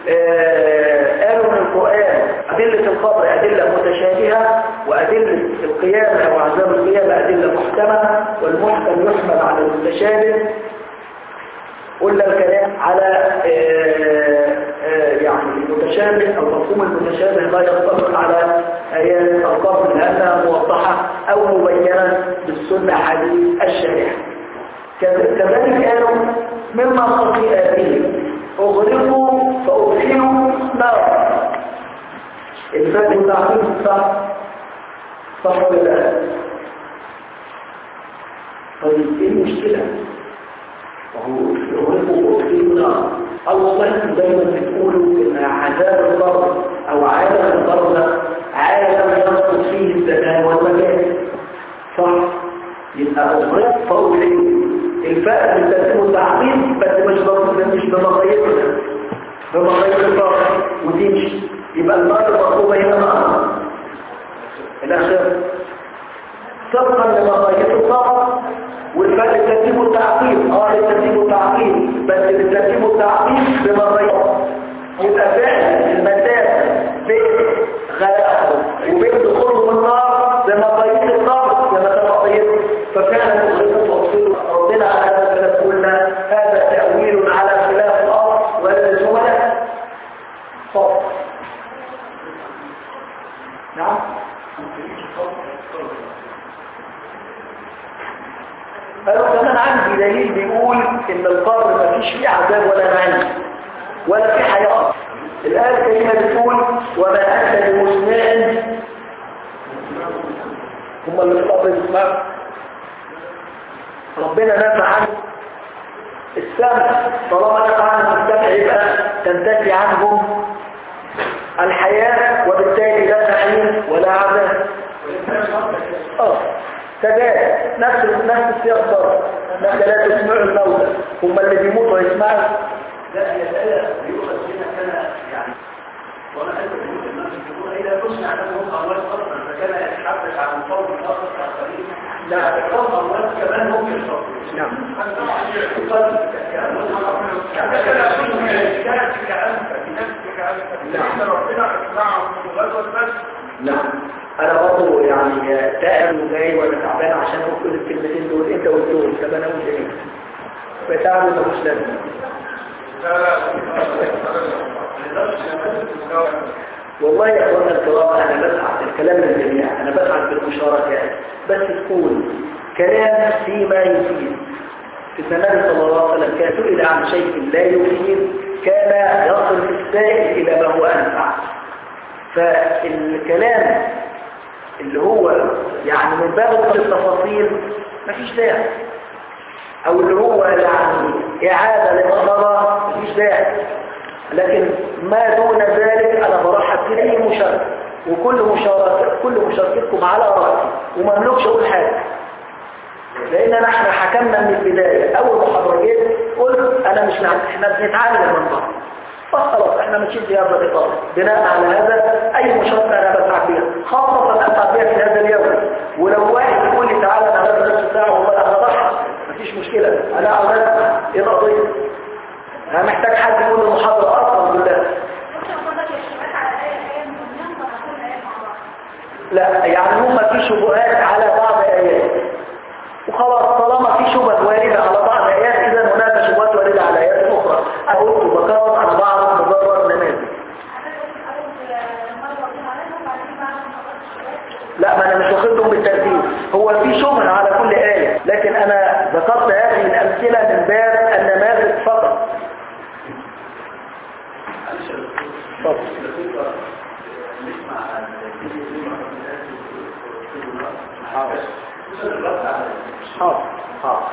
آه قالوا من القرآن أدلة القبر أدلة متشابهة وأدلة القيامة وعذاب القيامة أدلة محكمة والمحكم يحمل على المتشابه قلنا الكلام على آه آه يعني المتشابه أو مفهوم المتشابه لا ينطبق على آيات القبر لأنها موضحة أو مبينة بالسنة حديث الشريعة كذلك قالوا مما خطيئاتهم أغرقوا فأدخلوا نار الفتح تعقيد صح صح ولا لا طيب ايه المشكلة وهو أغرقوا فأدخلوا نار الله دايما بتقولوا ان عذاب الضرب او عالم الضرب عالم يسقط فيه الزمان والمكان صح يبقى أغرق فأدخلوا الفاء بتسمى التعقيد بس مش مش بمقاييسنا بمقاييس الطاقة وتمشي يبقى المرض مطلوبة هنا معنا الأخير طبقا لمقاييس الطاقة والفاء بترتيب التعقيد اه بترتيب التعقيد بس بترتيب التعقيد بمقاييس يبقى فعلا المسافة بين غلاءهم وبين دخولهم النار بمقاييس الطاقة زي ما مقاييس ففعلا ربنا على هذا قلنا هذا تأويل على خلاف الأرض ولا الزملاء نعم قالوا كمان عندي دليل بيقول ان القبر ما فيش فيه عذاب ولا نعيم ولا في حياة الآية الكريمة بتقول وما أنت بمسمع هم اللي في القبر يسمعوا ربنا نفع عن السمع طالما نفع عن السمع يبقى تنتفي عنهم الحياة وبالتالي لا نعيم ولا عذاب اه كذلك نفس نفس السياق برضه انك لا تسمعوا الموتى هم اللي بيموتوا يسمعوا لا هي الآية بيقول هنا كان يعني وما أنت بيقول الناس يقول إذا تسمع لهم أموال أصلا فكان يتحدث عن فوق الأرض الآخرين لا الفوق أموال كمان ممكن الفوق نعم نعم انا برضه يعني تائب وجاي ولا تعبان عشان اقول الكلمتين دول انت قلتهم طب انا اقول ايه فتعب ملوش لازمه والله يا اخوانا الكرام انا بسعد الكلام للجميع انا بسعد بالمشاركات بس تكون كلام فيما يفيد النبي صلى الله عليه وسلم كان سئل عن شيء لا يفيد كان يصرف السائل الى ما هو انفع فالكلام اللي هو يعني من باب التفاصيل مفيش داعي او اللي هو يعني اعادة لما مضى مفيش داعي لكن ما دون ذلك انا برحب باي مشاركة وكل مشاركة كل مشاركتكم على رأسي ومملكش اقول حاجة لان نحن حكمنا من البداية اول محاضرة جيت قلت انا مش نعم احنا بنتعلم من بعض فخلاص احنا ماشيين في هذا الاطار بناء على هذا اي مشاركة انا بسعد بيها خاصة اسعد بيها في هذا اليوم ولو واحد يقول لي تعالى انا هذا نص ساعة والله انا ضحى مفيش مشكلة انا اقعد ايه القضية انا محتاج حد يقول المحاضرة اصلا بالله لا يعني هم في شبهات على بعض ايات وخلاص طالما في شبهة واردة على بعض ايات اذا هناك شبهات واردة على ايات اخرى اقول بكرر على بعض مجرد نماذج لا ما انا مش واخدهم بالترتيب هو في شبهة على كل آية لكن انا ذكرت هذه الامثلة من باب النماذج فقط حاضر حاضر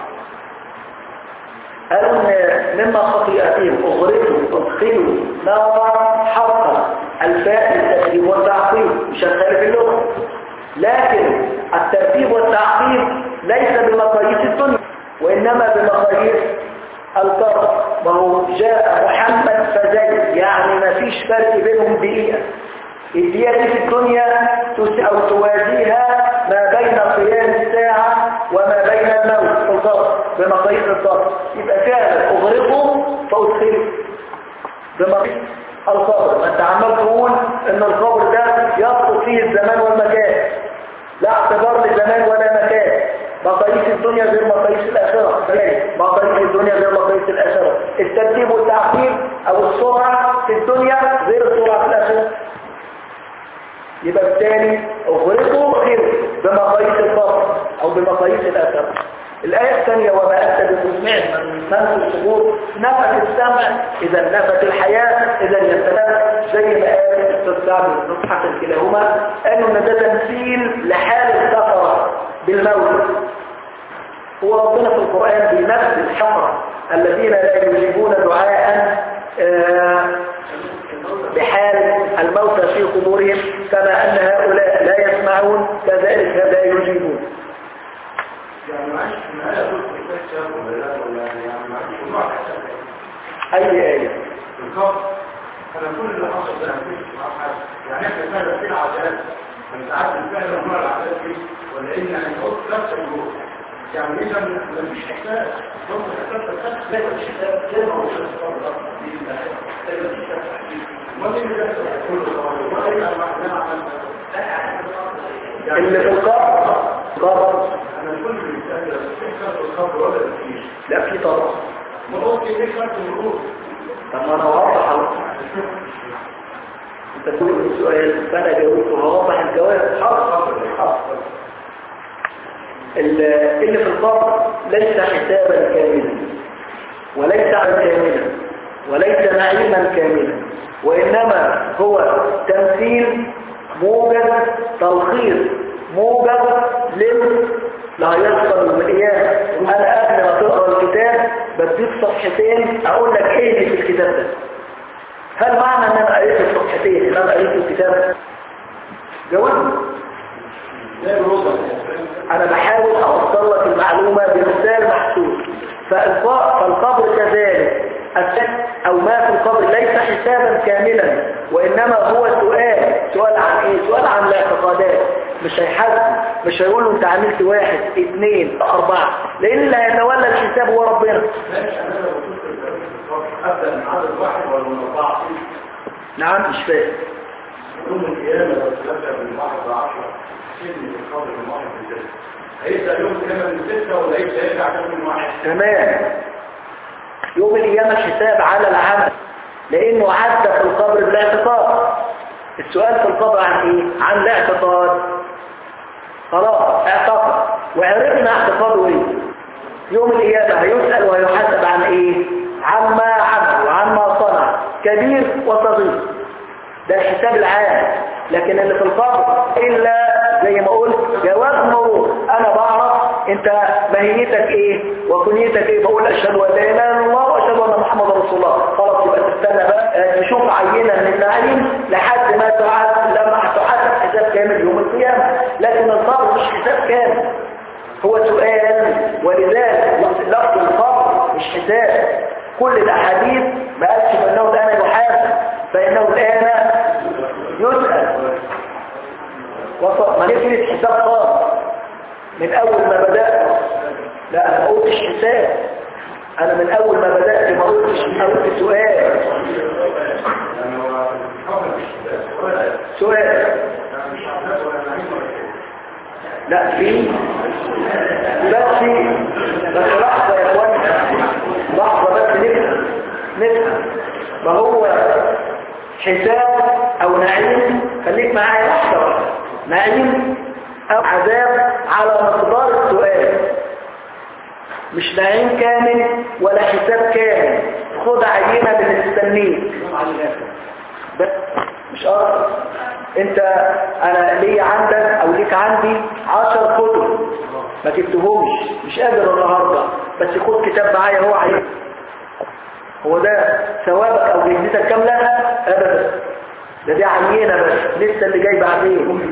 قالوا ان مما خطيئتهم اغرقوا ادخلوا نارا حقا الفاء للترتيب والتعقيب مش هتخالف اللغه لكن الترتيب والتعقيب ليس بمقاييس الدنيا وانما بمقاييس القرب ما هو جاء محمد فزي يعني ما فيش فرق بينهم دقيقه الدقيقه دي في الدنيا تس- او توازيها ما بين قيام الساعه وما بين الموت في القبر بمقاييس القبر يبقى فعلا اغرقوا فادخلوا بمقاييس القبر ما انت عمال تقول ان القبر ده يسقط فيه الزمان والمكان لا اعتبار لزمان ولا مكان مقاييس الدنيا غير مقاييس الآخرة مقاييس الدنيا غير مقاييس الآخرة الترتيب والتعقيب أو السرعة في الدنيا غير السرعة في الآخرة يبقى بالتالي أغرقوا غير بمقاييس الفضل أو بمقاييس الآخرة الآية الثانية وما أنت بمسمع من من في الصدور نفت السمع إذا نفت الحياة إذا يتنفس زي ما قال الأستاذ سعد بن حسن كلاهما قالوا إن ده تمثيل لحال السفرة بالموت هو ربنا في القرآن بنفس الحفرة الذين لا يجيبون دعاء آه، بحال الموتى في قبورهم كما أن هؤلاء لا يسمعون كذلك لا يجيبون يعني معلش من هذا كل كتاب ولا لا ولا يعني معلش نوع حسب أي آية بالظبط انا كل اللي حصل ده مفيش مع حد يعني احنا فعلا في العادات من ساعات فعلا نوع العادات دي ولا ان يعني نحط نفس الجروح يعني اذا ده مش احساس ده مش احساس لا مش احساس زي ما هو ما دي اللي بيحصل كله ما هي معناها عن اللي في القبر قبر انا كل اللي بيتقال في فرق الخمر ولا مفيش لا في طبع ما هو في ايه فرق الروح طب ما انا واضح أهو. انت تقول السؤال فانا جاوبته هوضح الجواب حرف حرف اللي في القبر ليس حسابا كاملا وليس عن كاملا وليس نعيما كاملا وإنما هو تمثيل موجز تلخيص موجز لل لا يحصل يوم القيامة أنا قبل ما تقرأ الكتاب بديك صفحتين أقول لك إيه اللي في الكتاب ده هل معنى أن أنا قريت الصفحتين إن أنا قريت الكتاب جاوبني أنا بحاول أوصل لك المعلومة بمثال محسوس فالقبر كذلك الشك أو ما في القبر ليس حسابا كاملا وإنما هو سؤال سؤال عن إيه؟ سؤال عن الاعتقادات مش هيحاسب مش هيقول له أنت عملت واحد اثنين أربعة لأن اللي هيتولى الحساب هو ربنا أبدأ من عدد واحد ولا من أربعة نعم مش فاهم يوم القيامة لو تبدأ من واحد لعشرة سن من القبر من واحد لستة هيبدأ يوم القيامة من ستة ولا هيبدأ يرجع تاني من واحد تمام يوم القيامة الحساب على العمل لأنه عدى في القبر بالاعتقاد السؤال في القبر عن إيه؟ عن الاعتقاد خلاص اعتقد وعرفنا اعتقاده إيه يوم القيامة هيسأل ويحاسب عن إيه؟ عما عمل وعما صنع كبير وصغير ده الحساب العام لكن اللي في القبر إلا زي ما قلت جواب مرور أنا بعرف أنت ماهيتك إيه وكنيتك إيه بقول أشهد أن لا إله إلا الله وأشهد أن محمد رسول الله خلاص يبقى تستنى بقى تشوف عينة من النعيم لحد ما تعاد لما هتحاسب حساب كامل يوم القيامة لكن القبر مش حساب كامل هو سؤال ولذلك لفظ القبر مش حساب كل الأحاديث ما قالش بأنه الآن يحاسب فإنه الآن يسأل وصل ما نفرد حساب خاص من أول ما بدأت لا أنا ما قلتش حساب أنا من أول ما بدأت ما قلتش قلت سؤال سؤال لا في بس بس لحظة يا اخوان لحظة بس نفهم نفهم ما هو حساب او نعيم خليك معايا لحظة واحدة. نعيم او عذاب على مقدار السؤال مش نعيم كامل ولا حساب كامل خد عينة من المستنيك بس مش أكتر انت انا ليا عندك او ليك عندي عشر كتب ما جبتهمش مش قادر النهاردة بس خد كتاب معايا هو عايز هو ده ثوابك او جهدتك كاملة ابدا ده دي عينة بس لسه اللي جاي بعدين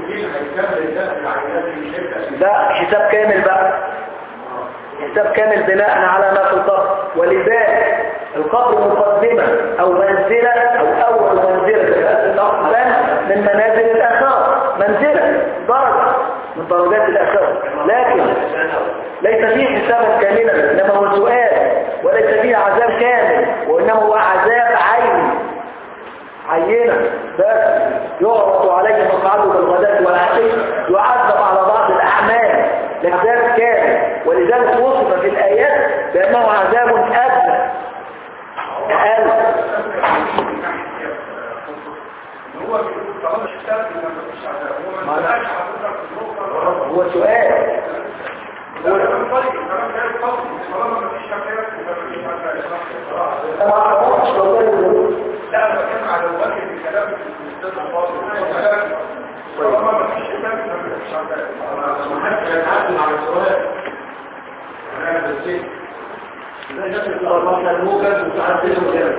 ده حساب كامل بقى حساب كامل بناء على ما في القبر ولذلك القبر مقدمة أو منزلة أو أول منزلة الأقبال من منازل الآخرة منزلة درجة من درجات الآخرة لكن ليس فيه حسابا كاملا إنما هو سؤال وليس فيه عذاب كامل وإنما هو عذاب عيني عينة بس يعرض عليه مقعده بالغداة والعشي يعذب على بعض الأعمال لعذاب كامل ولذلك وصف في الآيات بأنه عذاب أدنى أقل هو بيقول طالما الحساب ما فيش عذاب هو ما سالش حضرتك في النقطه هو سؤال هو طيب كلام غير قصدي طالما ما فيش حساب يبقى ما فيش عذاب أنا ما أعرفش والله لا انا بتكلم على الوجه في كلام الاستاذ الفاضل طالما ما فيش حساب يبقى ما فيش عذاب ما حدش يتعلم على السؤال انا بسيط لا يجب الأربعة الموجز وتعدله كده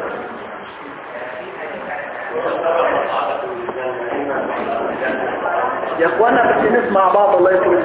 يا اخوانا بس نسمع بعض الله يكرمك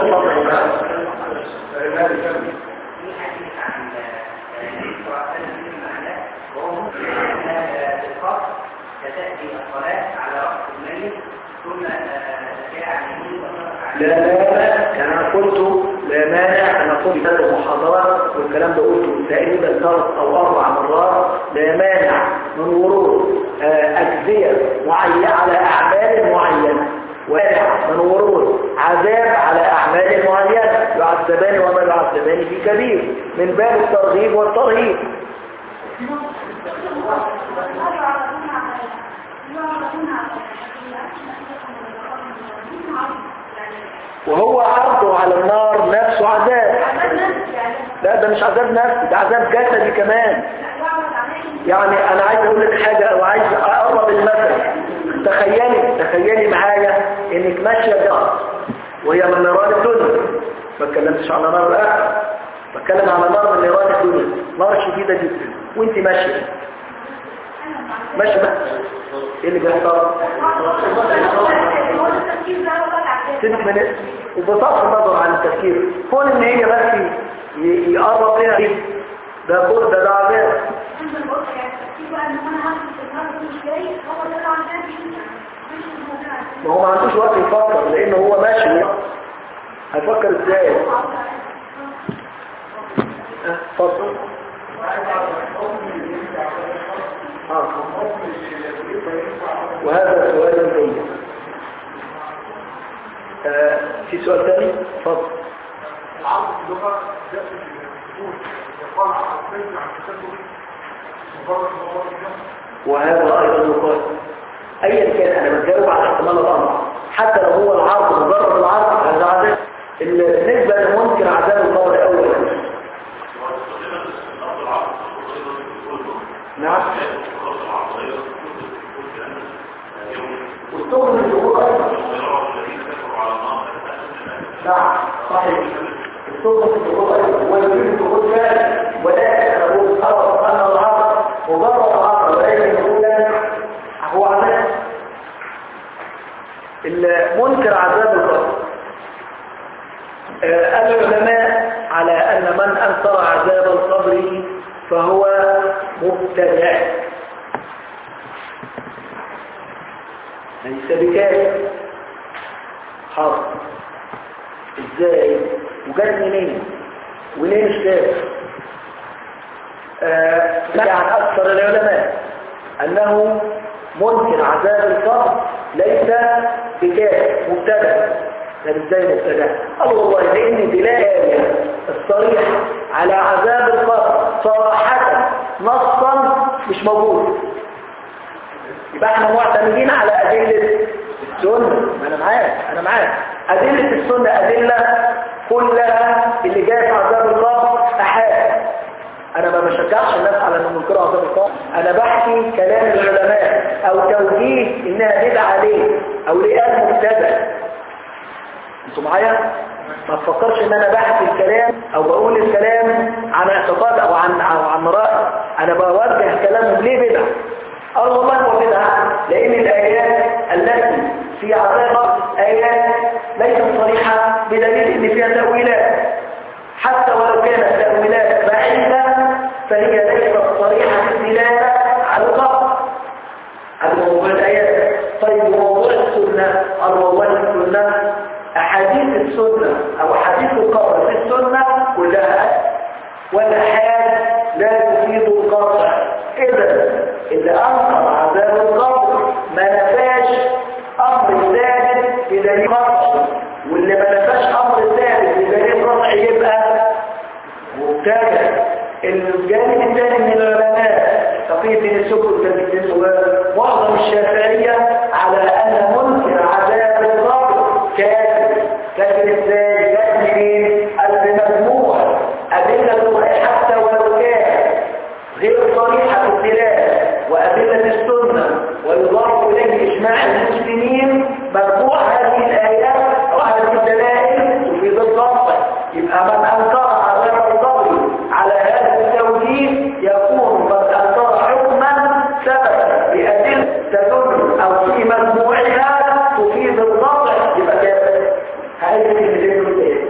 فتأتي الصلاة على رأس الميت ثم تأتي على اليمين وترفع لا مانع يعني انا قلت لا مانع انا قلت ثلاث محاضرات والكلام ده قلته تقريبا ثلاث او اربع مرات لا مانع من ورود آه، اجزيه معينه على اعمال معينه ومانع من ورود عذاب على اعمال معينه يعذبان وما يعذبان في كبير من باب الترغيب والترهيب وهو عرضه على النار نفسه عذاب لا ده مش عذاب نفسي ده عذاب جسدي كمان يعني انا عايز اقول لك حاجة او عايز اقرب المثل تخيلي تخيلي معايا انك ماشية جار وهي من نيران الدنيا ما اتكلمتش على نار الاخر بتكلم على نار من نيران الدنيا نار شديدة جدا وانت ماشية ماشية بقى ايه اللي بيحصل سيبك من وبصرف النظر عن التفكير كون ان هي بس ي- يقرب لنا دي ده بر ده ده عذاب ما هو ما عندوش وقت يفكر لان هو ماشي هيفكر ازاي اه، اتفضل آه. وهذا سؤال جيد آه، في سؤال ثاني اتفضل العرض اللغة جاء في الدستور يقال عن الفيلم عن التسلل مجرد مجرد وهذا ايضا يقال ايا كان انا بتجاوب على احتمال الامر حتى لو هو العرض مجرد العرض هذا عذاب بالنسبه لمنكر عذاب القبر اولا نعم واستخدم الدخول ايضا نعم صحيح السلطة في الدخول أيضا ويريد الدخول فعلا ولكن أقول أرى أن العرض مجرد عرض ولكن يقول هو عذاب المنكر عذاب القبر آه، العلماء على أن من أنكر عذاب القبر فهو مبتدع ليس بكافر حرب ازاي وجات منين وليه مش كافر آه، نحكي عن اكثر العلماء انه منكر عذاب القبر ليس بكافر مبتدع طب ازاي مبتدع قال والله لان دلاله الصريح على عذاب القبر صراحه نصا مش موجود يبقى احنا معتمدين على ادله السنه ما انا معاك انا معاك ادله السنه ادله كلها اللي جايه في عذاب القبر احاد انا ما بشجعش الناس على ان ينكروا عذاب القبر انا بحكي كلام العلماء او توجيه انها بدعه عليه او لقاء مبتدع انتوا معايا ما تفكرش ان انا بحكي الكلام او بقول الكلام عن اعتقاد او عن او عن راي انا بوجه كلامهم ليه بدعه قال والله هو بدعه لان الايات التي في عذاب ايات ليست صريحه بدليل ان فيها تاويلات حتى ولو كانت تاويلات بعيده فهي ليست صريحه الدلاله على القبر هذا موضوع الايات طيب موضوع السنه قال والله السنه احاديث السنه او احاديث القبر في السنه كلها والحال لا تفيد القطع اذا اللي انكر عذاب القبر ما نفاش امر ثابت بدليل قطع واللي ما نفاش امر ثابت بدليل قطع يبقى مبتدع الجانب الثاني من العلماء تقي بن السكر ومعظم الشافعيه على ان منكر عذاب القبر كافر كافر ازاي كافر مين المجموع ادله حتى ولو كان غير صريحه الدلاله وادله السنه ويضاف اليه اجماع المسلمين مرفوع هذه الايات وهذه الدلائل تفيد الضبط يبقى من انكر عذاب القبر على هذا التوجيه يكون قد انكر حكما ثبت بادله تدل او في مجموعها تفيد الضبط يبقى كافر هذه الكلمتين الايه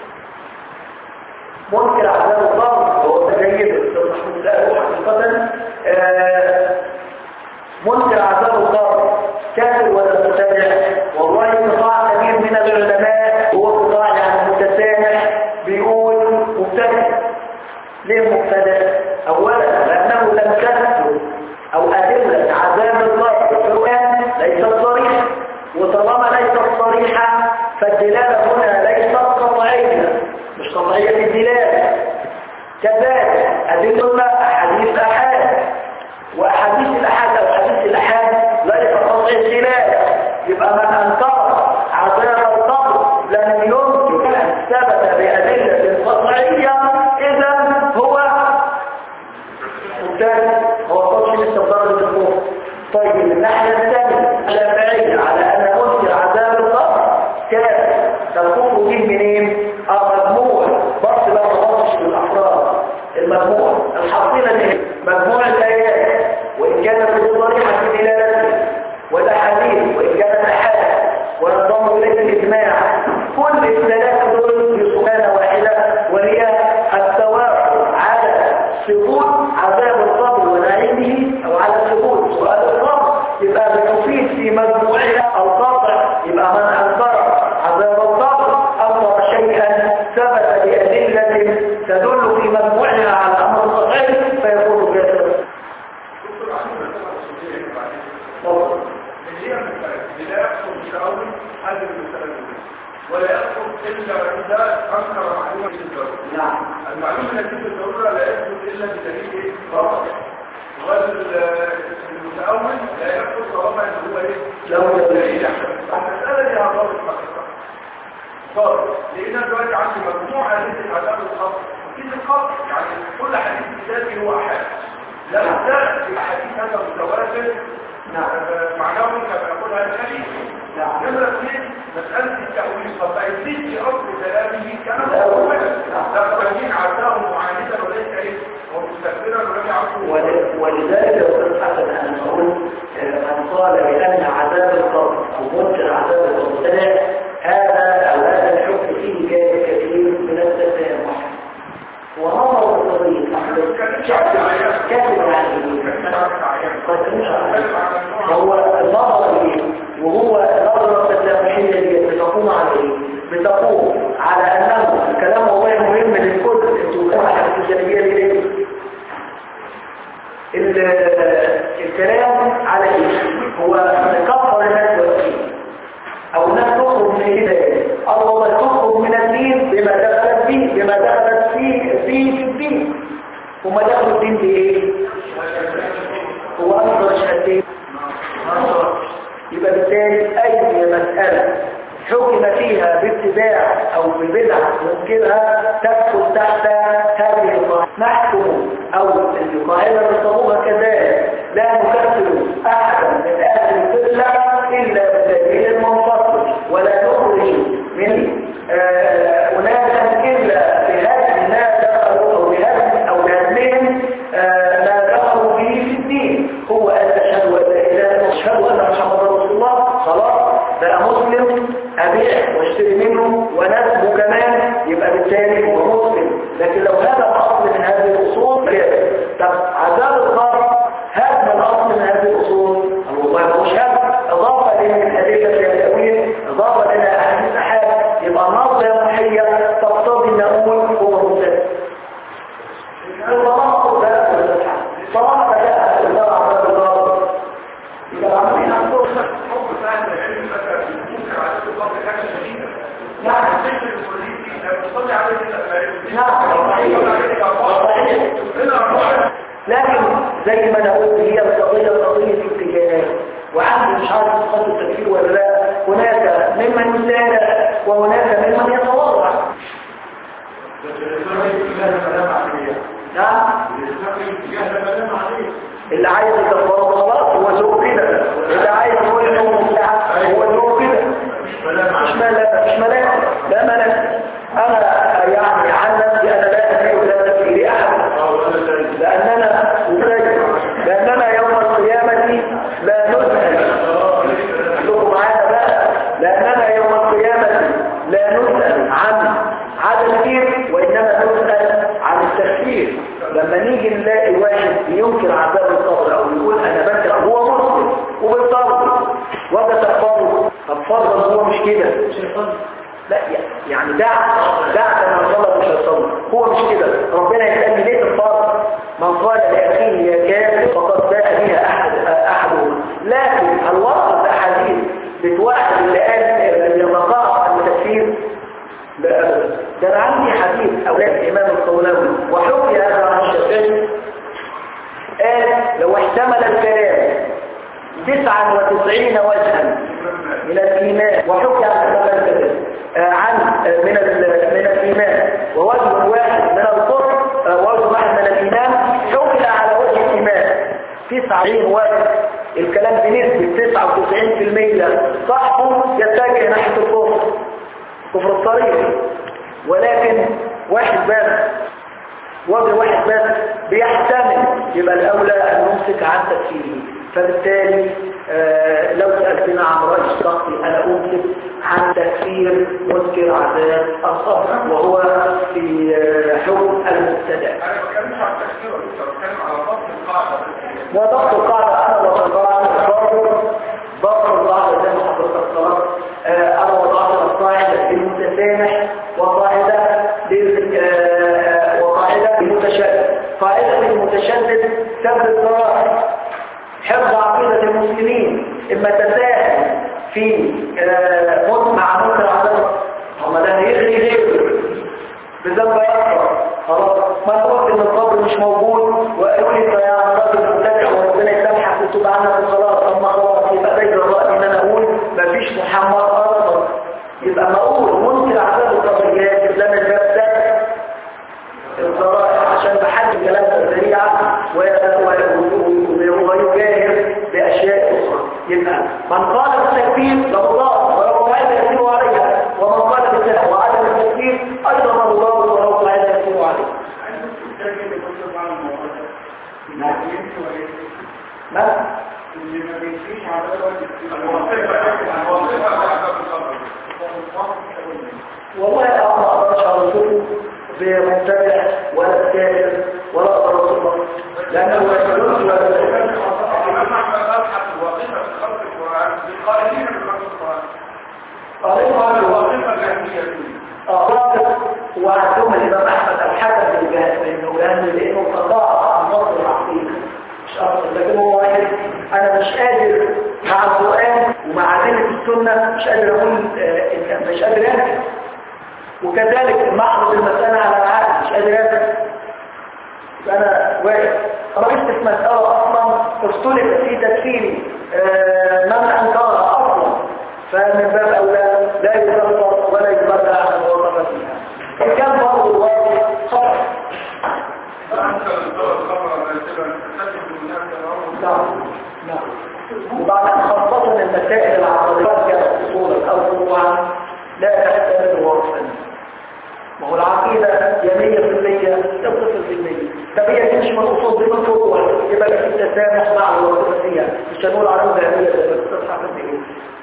منكر عذاب القبر هو تجيد الدكتور محمود لا حقيقه آه، منكر عذاب القبر كافر ولا مبتدع والله قطاع كبير من العلماء هو قطاع يعني متسامح بيقول مبتدع ليه مبتدع اولا لانه لم تثبت او ادله عذاب القبر في القران ليست صريحه وطالما ليست صريحه فالدلاله هنا ليست قطعيه مش قطعيه الدلاله كذلك ادله احاديث احاد واحاديث الاحاد او حديث الاحاد لا بالخلاف يبقى من انكر عذاب القبر لم يمكن ان ثبت بادله قطعيه اذا هو مبتدع هو قدش لسه بدرجه الكفر طيب الناحيه الثانيه الشافعيه على ان منكر عذاب القبر كافر الكفر دي منين؟ اه مجموع بص بقى ما بصش بالافراد المجموع الحاصله دي مجموع الايات وان كانت بصريحه في دلالته والاحاديث وان كانت احاد وينضم اليه الاجماع كل الثلاثه دول في سبحانه واحده وهي التوافق على ثبوت عذاب القبر ونعيمه او على ثبوت سؤال القبر يبقى بتفيد في مجموعها القطع يبقى من انكر عذاب القبر انكر شيئا ثبت بادله تدل في مجموعها على امر قطعي فيكون كافرا دكتور عندنا مسألة أصولية بعدين. اللي هي المسألة لا يحصل بتأول هذه المسألة الأولى ولا يحصل إلا إذا أنكر معلومة الضرورة نعم المعلومة التي في الضرورة لا يحصل إلا بدليل قاطع والمتأول لا يحصل طالما إن هو إيه؟ لو دليل المسألة دي هضابط مخصوصة طب لقينا دلوقتي عندي مجموعة من عذاب الخطر أكيد الخطر يعني كل حديث كتابي هو أحد لا ده الحديث هذا متوازن نعم معناه كما يقول هذا الحديث نعم نمرة اثنين مسألة التأويل طب ما يزيد في أصل كلامه كلام لا. أولا لا تبين عزاه معاندا وليس إيه ومستكبرا ولم يعصوا ول- ولذلك لو كنت حسن أن أقول آه، من قال بأن عذاب القبر أو منكر عذاب القبر طلع هذا أو هذا الحكم فيه كان كثير من التسامح وهو القضية كاتب يعني هو النظر إيه وهو النظرة التسامحية اللي بتقوم على إيه بتقوم على أنه الكلام والله مهم للكل انتوا كما حدث الجانبية ليه ال- الكلام على ايه هو نكفر الناس والدين او الناس تخرج من الهدايه او والله تخرج من الدين بما دخلت فيه بما دخلت فيه فيه في الدين وما دخلوا الدين بايه هو اكثر شهادتين يبقى بالتالي اي مساله حكم فيها باتباع او ببدعه منكرها تدخل تحت هذه القاعده نحكم او القاعده نصبوها كذلك لا نكفر احدا من اهل القبله الا بدليل منفصل ولا نخرج من آه، اناسا الا بهدم ما دخلوا او بهدم او بهدمهم آه، ما دخلوا به في الدين هو ان تشهد ان لا اله الا الله واشهد ان محمدا رسول الله خلاص بقى مسلم ابيع واشتري منه ونسبه كمان يبقى بالتالي هو مسلم لكن لو هذا الاصل من هذه الاصول كده طب عذاب القبر هدم الاصل من هذه الاصول والله مش هدم اضافه للادله التاويل اضافه الى احاديث احاد يبقى نظره محيه تقتضي ان اقول هو مسلم طالما قلت طالما بدأ الله عذاب القبر يبقى عملين عندهم حكم سهل العلم مثلا ممكن عذاب الضغط حاجة شديدة نعم الذكر البوليسي لما تصلي عليه كده نعم صحيح هنا أربعة لكن زي ما انا قلت هي القضيه قضيه اتجاهات وعندي مش عارف خط التفكير ولا لا هناك ممن يسارع وهناك ممن يتواضع نعم اللي عايز يتفاوض خلاص هو ذوق كده اللي عايز يقول انه بتاع هو ذوق كده مش ملاك مش ملاك لا ملاك انا يعني عن نفسي انا لا ادري ولا تفكيري احد لاننا أفاجئ لاننا يوم القيامه لا نسال خلوكم معانا بقى لاننا يوم القيامه لا نسال عن عدد التفكير وانما نسال عن التفكير لما نيجي نلاقي واحد ينكر عذاب القبر او يقول انا بنكر هو مسلم وبالضبط وده تفضل تفضل هو مش كده لا يعني دع دع كما صلى مش هيصلي هو مش كده ربنا يسألني ليه الفرض من قال لأخيه يا كافر فقد باء بها أحد أحدهما لكن هل وصلت أحاديث بتوحد اللي قال اللي يتقاعد عن التكفير لا أبدا ده أنا عندي حديث أولاد الإمام الطولوي وحكي هذا عن الشافعي قال لو احتمل الكلام 99 وجها من الإيمان وحكي عن الكذب عن آه، من ال- من الإيمان ووجه واحد من الكفر آه، ووجه واحد من الإيمان حكي على وجه الإيمان 99 وجه الكلام بنسبة 99% صاحبه يتجه ناحية الكفر كفر الصريح ولكن واحد بس وجه واحد بس بيحتمل يبقى الأولى أن نمسك عن تفسيره فبالتالي آه، لو سألتنا عن رأي الشخصي أنا أمسك عن تفسير منكر عذاب الصبر وهو في آه، حكم المبتدع انا ما بتكلمش عن التفسير ولا بتكلم على ضبط القاعده وضبط القاعدة أنا وضعت القاعدة ضبط القاعدة زي ما حضرتك قرأت آه، أنا وضعت القاعدة المتسامح وقاعدة لل- آه، وقاعدة المتشدد قاعدة المتشدد سبب الضرائب حفظ عقيدة المسلمين إما تساهل في آه، موت مع موت العذاب هم ده هيغني غيره بذنب أكبر خلاص ما تقول ان القبر مش موجود وقالوا لي يا راجل مبتدع وربنا يسامحك وتوب عنك وخلاص اما خلاص يبقى بيت الراي ان انا اقول مفيش محمد اصلا يبقى ما اقول منكر عذاب القبريات اسلام الباب ده الضرائع عشان بحج كلام الذريعه ويجاهر باشياء اخرى يبقى من قال بالتكفير لله ولو عايز يكفر عليها ومن قال بالتكفير وعدم التكفير ايضا الله ولو عايز يكفر عليها ما والله أنا ما أقدرش أرسله بمبتدع ولا كافر ولا أقدر أرسله لأنه لا يجوز ولا يجوز وعندهم الإمام أحمد الحكم بالجهاز بأنه لأنه لأنه تضاعف عن نصر العقيدة مش أكثر لكن هو واحد أنا مش قادر مع القرآن ومع أدلة السنة مش قادر أقول آه، إن- مش قادر أنكر وكذلك معرض المسألة على العالم مش قادر أنكر أنا واقف رئيس في مسألة أصلا اختلف في تكفيري آه، من أنكرها أصلا فمن باب أولى لا يغلط ولا يتبدع عن الوظيفة فيها إن كان برضه الواقع خطأ نعم نعم وبعد خاصة المسائل العقدية كأصولا أو فروعا لا تحتمل وصفا ما هو العقيدة يا 100% يا 0% طب هي تشمل أصول دي من فروع يبقى في التسامح مع الوظيفة فيها مش هنقول عليهم ذهبية زي ما تصحى في الدين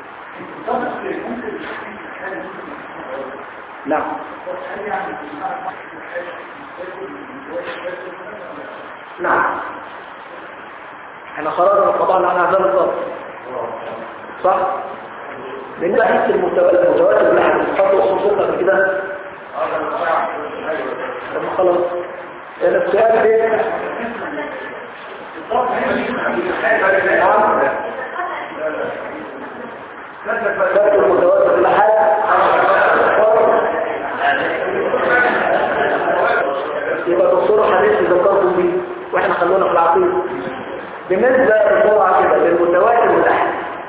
نعم نعم احنا خرجنا طبعا عن عذاب الضبط صح لان بحس المتواتر المتواتر اللي احنا بنحطه خصوصا قبل كده طب خلاص انا السؤال ده نعم فاكر المتواتر لحد يبقى دكتور حديث ذكركم بيه واحنا خلونا في العقيده بالنسبه بسرعه كده للمتواتر والاحد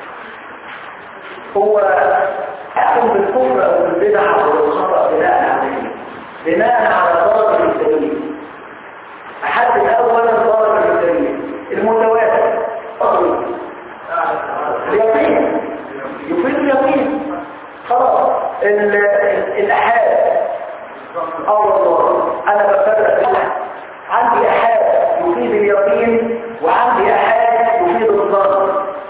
هو يحكم بالكفر او بالبدع او بالخطا بناء على ايه؟ بناء على درجه الدليل احد الاول درجه الدليل المتواتر أصلي. اليقين يفيد اليقين خلاص ال- ال- الاحاد اه والله انا بفرق بين عندي احاد يفيد اليقين وعندي احاد يفيد الظن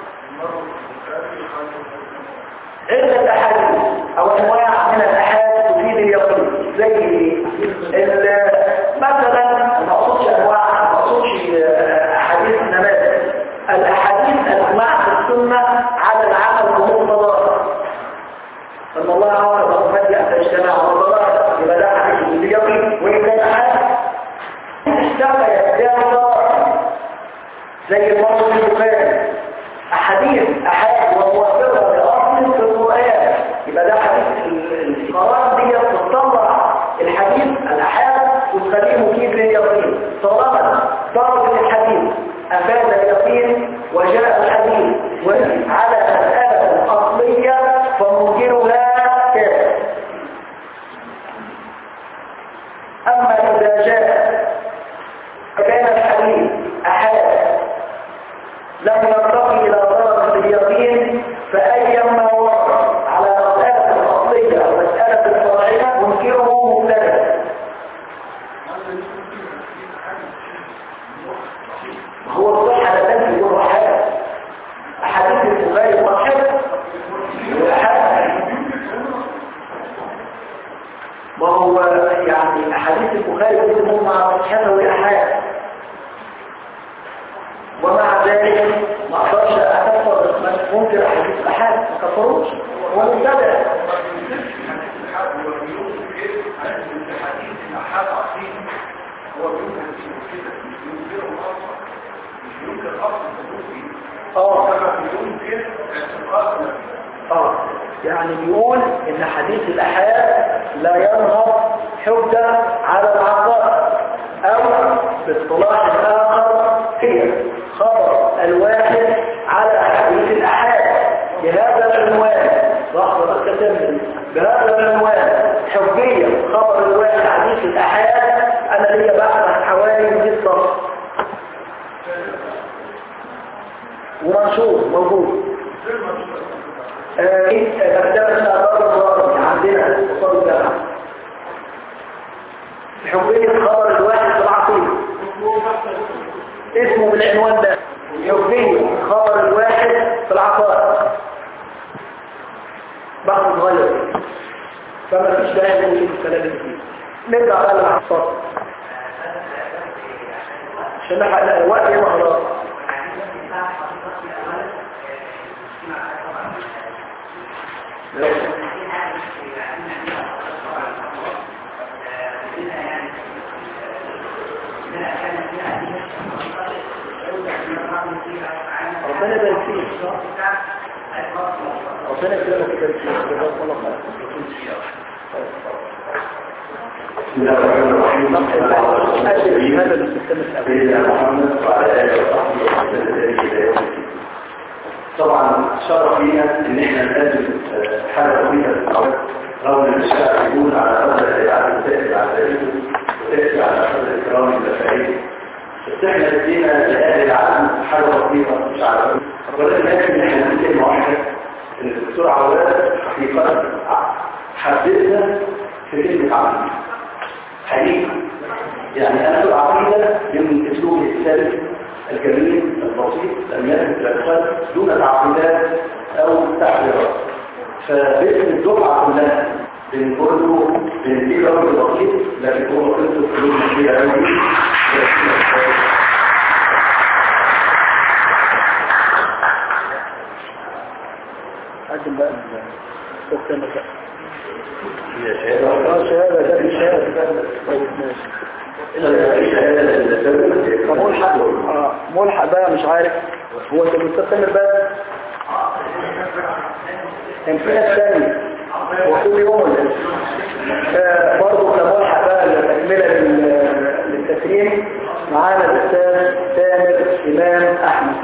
عدة احاديث او انواع من الاحاد تفيد اليقين زي ال- مثلا ما اقصدش انواع ما اقصدش آه، احاديث النماذج الاحاديث الاجماع في السنه على العمل بمقتضاها ان الله عرض أمتي أن تجتمع على الضلال يبقى ده حديث باليقين وإن كان حد اشتغل يتجاهل زي المرض البخاري أحاديث أحاد وموفرة لأصل في القرآن يبقى ده حديث حديث البخاري ومسلم مع صحته والأحاد ومع ذلك ما اقدرش اكفر من منكر حديث الأحاد ما كفروش هو مبتدع اه اه يعني بيقول ان حديث الاحاد لا ينهض حجة على العقائد او باصطلاح اخر هي خبر الواحد على حديث الاحاد بهذا العنوان لحظة بس كتمل بهذا العنوان حجية خبر الواحد حديث الاحاد انا ليا بحث حوالي 100 صفحة ومنشور موجود مكتبة آثار الرابط عندنا قصاد الجامعة حبية خبر الواحد في العقيدة اسمه بالعنوان ده حبية خبر الواحد في العقائد بحث صغير فما فيش داعي نقول الكلام اللي فيه نرجع بقى للعصار عشان نحقق الوقت يا خلاص ربنا يبارك فيك ربنا يكرمك ويبارك فيك جزاك الله خير بسم الله الرحمن الرحيم أجل هذا الاستخدام الأول سيدنا محمد وعلى اله وصحبه وسلم الى يوم الدين. طبعا شرف لينا ان احنا نقدم حاله طويله للأول رغم ان الشعب يقول على قدر الاعاده تاتي على تاريخه وتاتي على قدر الكرام البشريه بس احنا ادينا لاهل العالم حاجه بسيطه مش على قدر ولكن يكفي ان احنا نقول كلمه واحده ان الدكتور عواد حقيقه حددنا في كلمه عقيده حقيقه يعني انا في العقيده من اسلوب السلف الجميل البسيط لم يكن الأدخال دون تعقيدات أو تعبيرات فباسم الدفعة كلها بنقول له بنديه رجل بسيط لكن هو قصة كلمة كبيرة أوي قدم بقى الاستخدام بقى هي شهادة اه شهادة ده في شهادة طيب ماشي طب ملحق اه ملحق بقى مش عارف هو انت بتستخدم بقى كان في ناس تاني وكل يوم آه برضه كملحق بقى تكملة لل- للتكريم معانا الاستاذ سامر امام احمد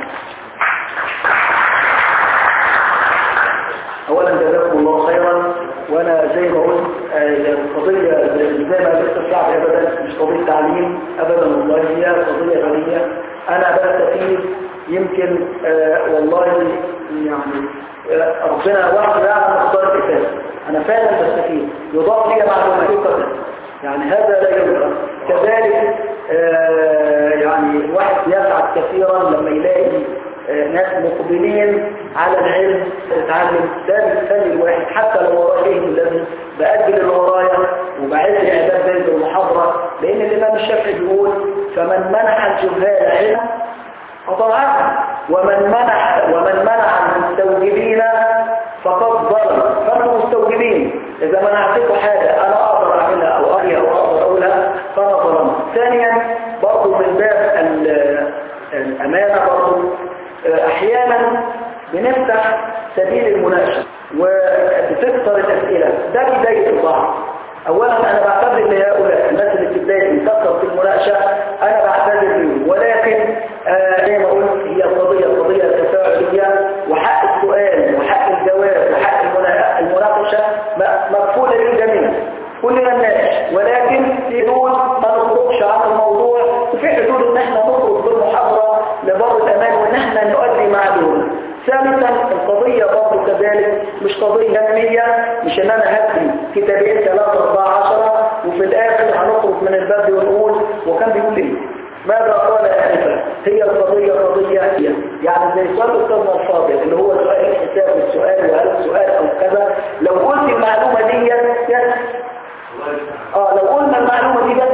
اولا جزاكم الله خيرا وانا زي ما قلت آه، القضيه زي ما لسه الشعب ابدا مش قضيه تعليم ابدا والله هي قضيه غنيه انا بستفيد يمكن آه، والله يعني آه، ربنا وحده يعلم مقدار الكتاب انا فعلا بستفيد يضاف لي معلومات حقيقة. يعني هذا لا ينكر كذلك آه، يعني الواحد يسعد كثيرا لما يلاقي آه، ناس مقبلين على العلم يتعلم ده بيخلي الواحد حتى لو وراه علم الذي بأجل اللي ورايا وبعد عباد زي المحاضرة لأن الإمام الشافعي بيقول فمن منح الجهال علما أطاعه ومن منح ومن منع المستوجبين فقد ظلم فانتم مستوجبين إذا منعتكم حاجة أنا أقدر أعملها أو أريها أو أقدر أقولها فأنا ظلمت ثانيا برضو من باب ال- الأمانة برضو أحيانا بنفتح سبيل المناقشة وبتكثر الأسئلة ده بداية البعض أولا أنا بعتذر لهؤلاء الناس اللي بتبدأ تكثر في المناقشة أنا بعتذر لهم ولكن آه، زي ما قلت هي قضية قضية تفاعلية وحق السؤال وحق الجواب وحق المنا- المناقشة م- مكفولة للجميع كلنا نناقش ولكن في حدود ما نخرجش عن الموضوع وفي حدود ان احنا نخرج بالمحاضرة لبر الامان وان احنا نؤدي معلومة ثالثا القضية برضه كذلك مش قضية علمية مش ان انا هدي كتابين ثلاثة اربعة عشرة وفي الاخر هنخرج من الباب ونقول وكان بيقول لي ماذا قال آنفا هي القضية قضية هي يعني زي سؤال أستاذنا الفاضل اللي هو سؤال الحساب والسؤال وهل السؤال أو كذا لو قلت المعلومة دي يس اه لو قلنا المعلومة دي بس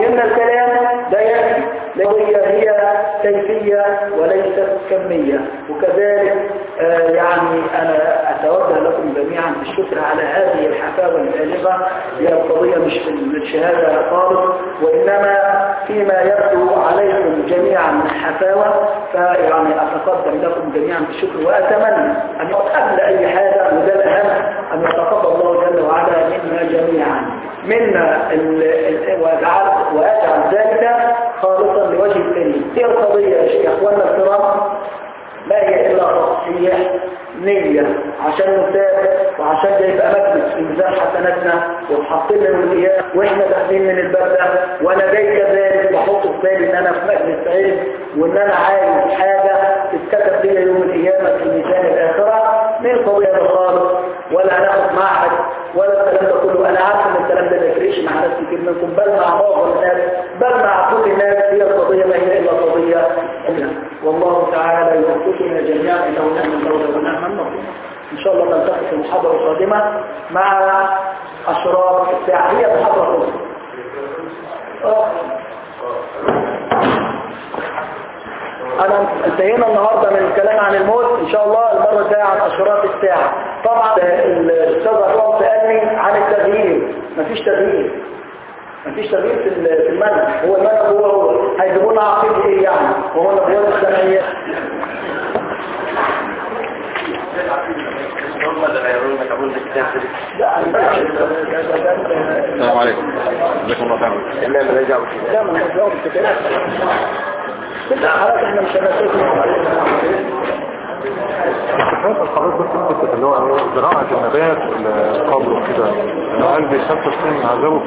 فهمنا الكلام ده يكفي هي هي كيفية وليست كمية وكذلك آه يعني أنا أتوجه لكم جميعا بالشكر على هذه الحفاوة البالغة هي القضية مش في الشهادة خالص وإنما فيما يبدو عليكم جميعا من حفاوة فيعني أتقدم لكم جميعا بالشكر وأتمنى أن قبل أي حاجة وده الأهم أن يتقبل الله جل وعلا منا جميعا منا ال- ال- وأجعل وأجعل ذلك خالصا لوجه الكريم هي القضية يا إخواننا الكرام ما هي إلا تصحيح نية عشان نسافر وعشان ده يبقى مجلس في ميزان حسناتنا وتحط لنا الإياه واحنا داخلين من الباب ده وانا جاي كذلك بحط في بالي ان انا في مجلس علم وان انا عايز حاجة تتكتب لي يوم القيامة في ميزان الآخرة من القضية ده خالص ولا هناخد معهد ولا الكلام ده كله انا عارف ان الكلام ده ما يفرقش مع ناس كتير منكم بل مع معظم الناس بل مع كل الناس هي القضية ما هي الا قضية إلا. والله تعالى يوفقنا جميعا انه نعم المولى ونعم النصير ان شاء الله نلتقي في المحاضرة القادمة مع اشراط الساعة هي محاضرة أخرى آه. انا انتهينا النهاردة من الكلام عن الموت ان شاء الله المرة الجاية عن اشراط الساعة طبعا الاستاذ اكرم سألني عن التغيير مفيش تغيير مفيش تغيير في ال- في المنهج هو المنهج هو هو هيجيبوا لنا عقيدة ايه يعني وهو الرياض السمعية لا السلام عليكم جزاكم الله خيرا لا ما رجعوا لا ما رجعوا كده كل حالات احنا مش هنسيبهم خلاص بس قصة اللي هو زراعة النبات القبر وكده هل بيخفف من عذابه؟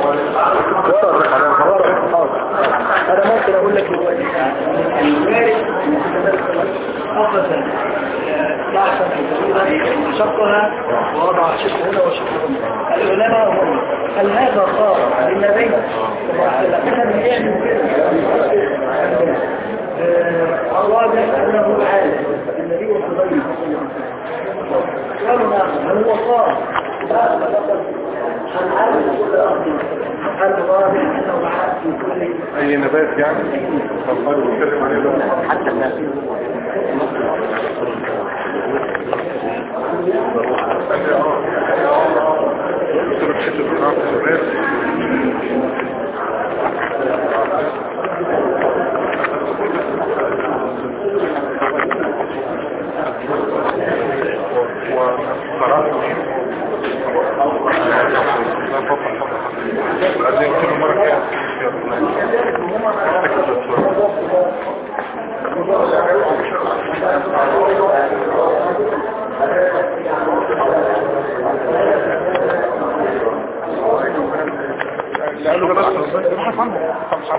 انا ممكن اقول لك دلوقتي المارس اخذ ضعفا كبيرا شقها ووضع شق هنا وشق هنا العلماء هم هل هذا صار للنبي لكن يعمل كده آه، الواضح انه عالم النبي والصغير قالوا نعم هل هو صار لا لا لا هل عالم كل أرض هل واضح انه عالم في كل اي نبات يعني فالخير بيتكلم عليه بقى حتى الناس دكتور بحته زراعة النبات وزراعة لا فضل فضل عايزين كل مرة كده لا له بس ابحث عنه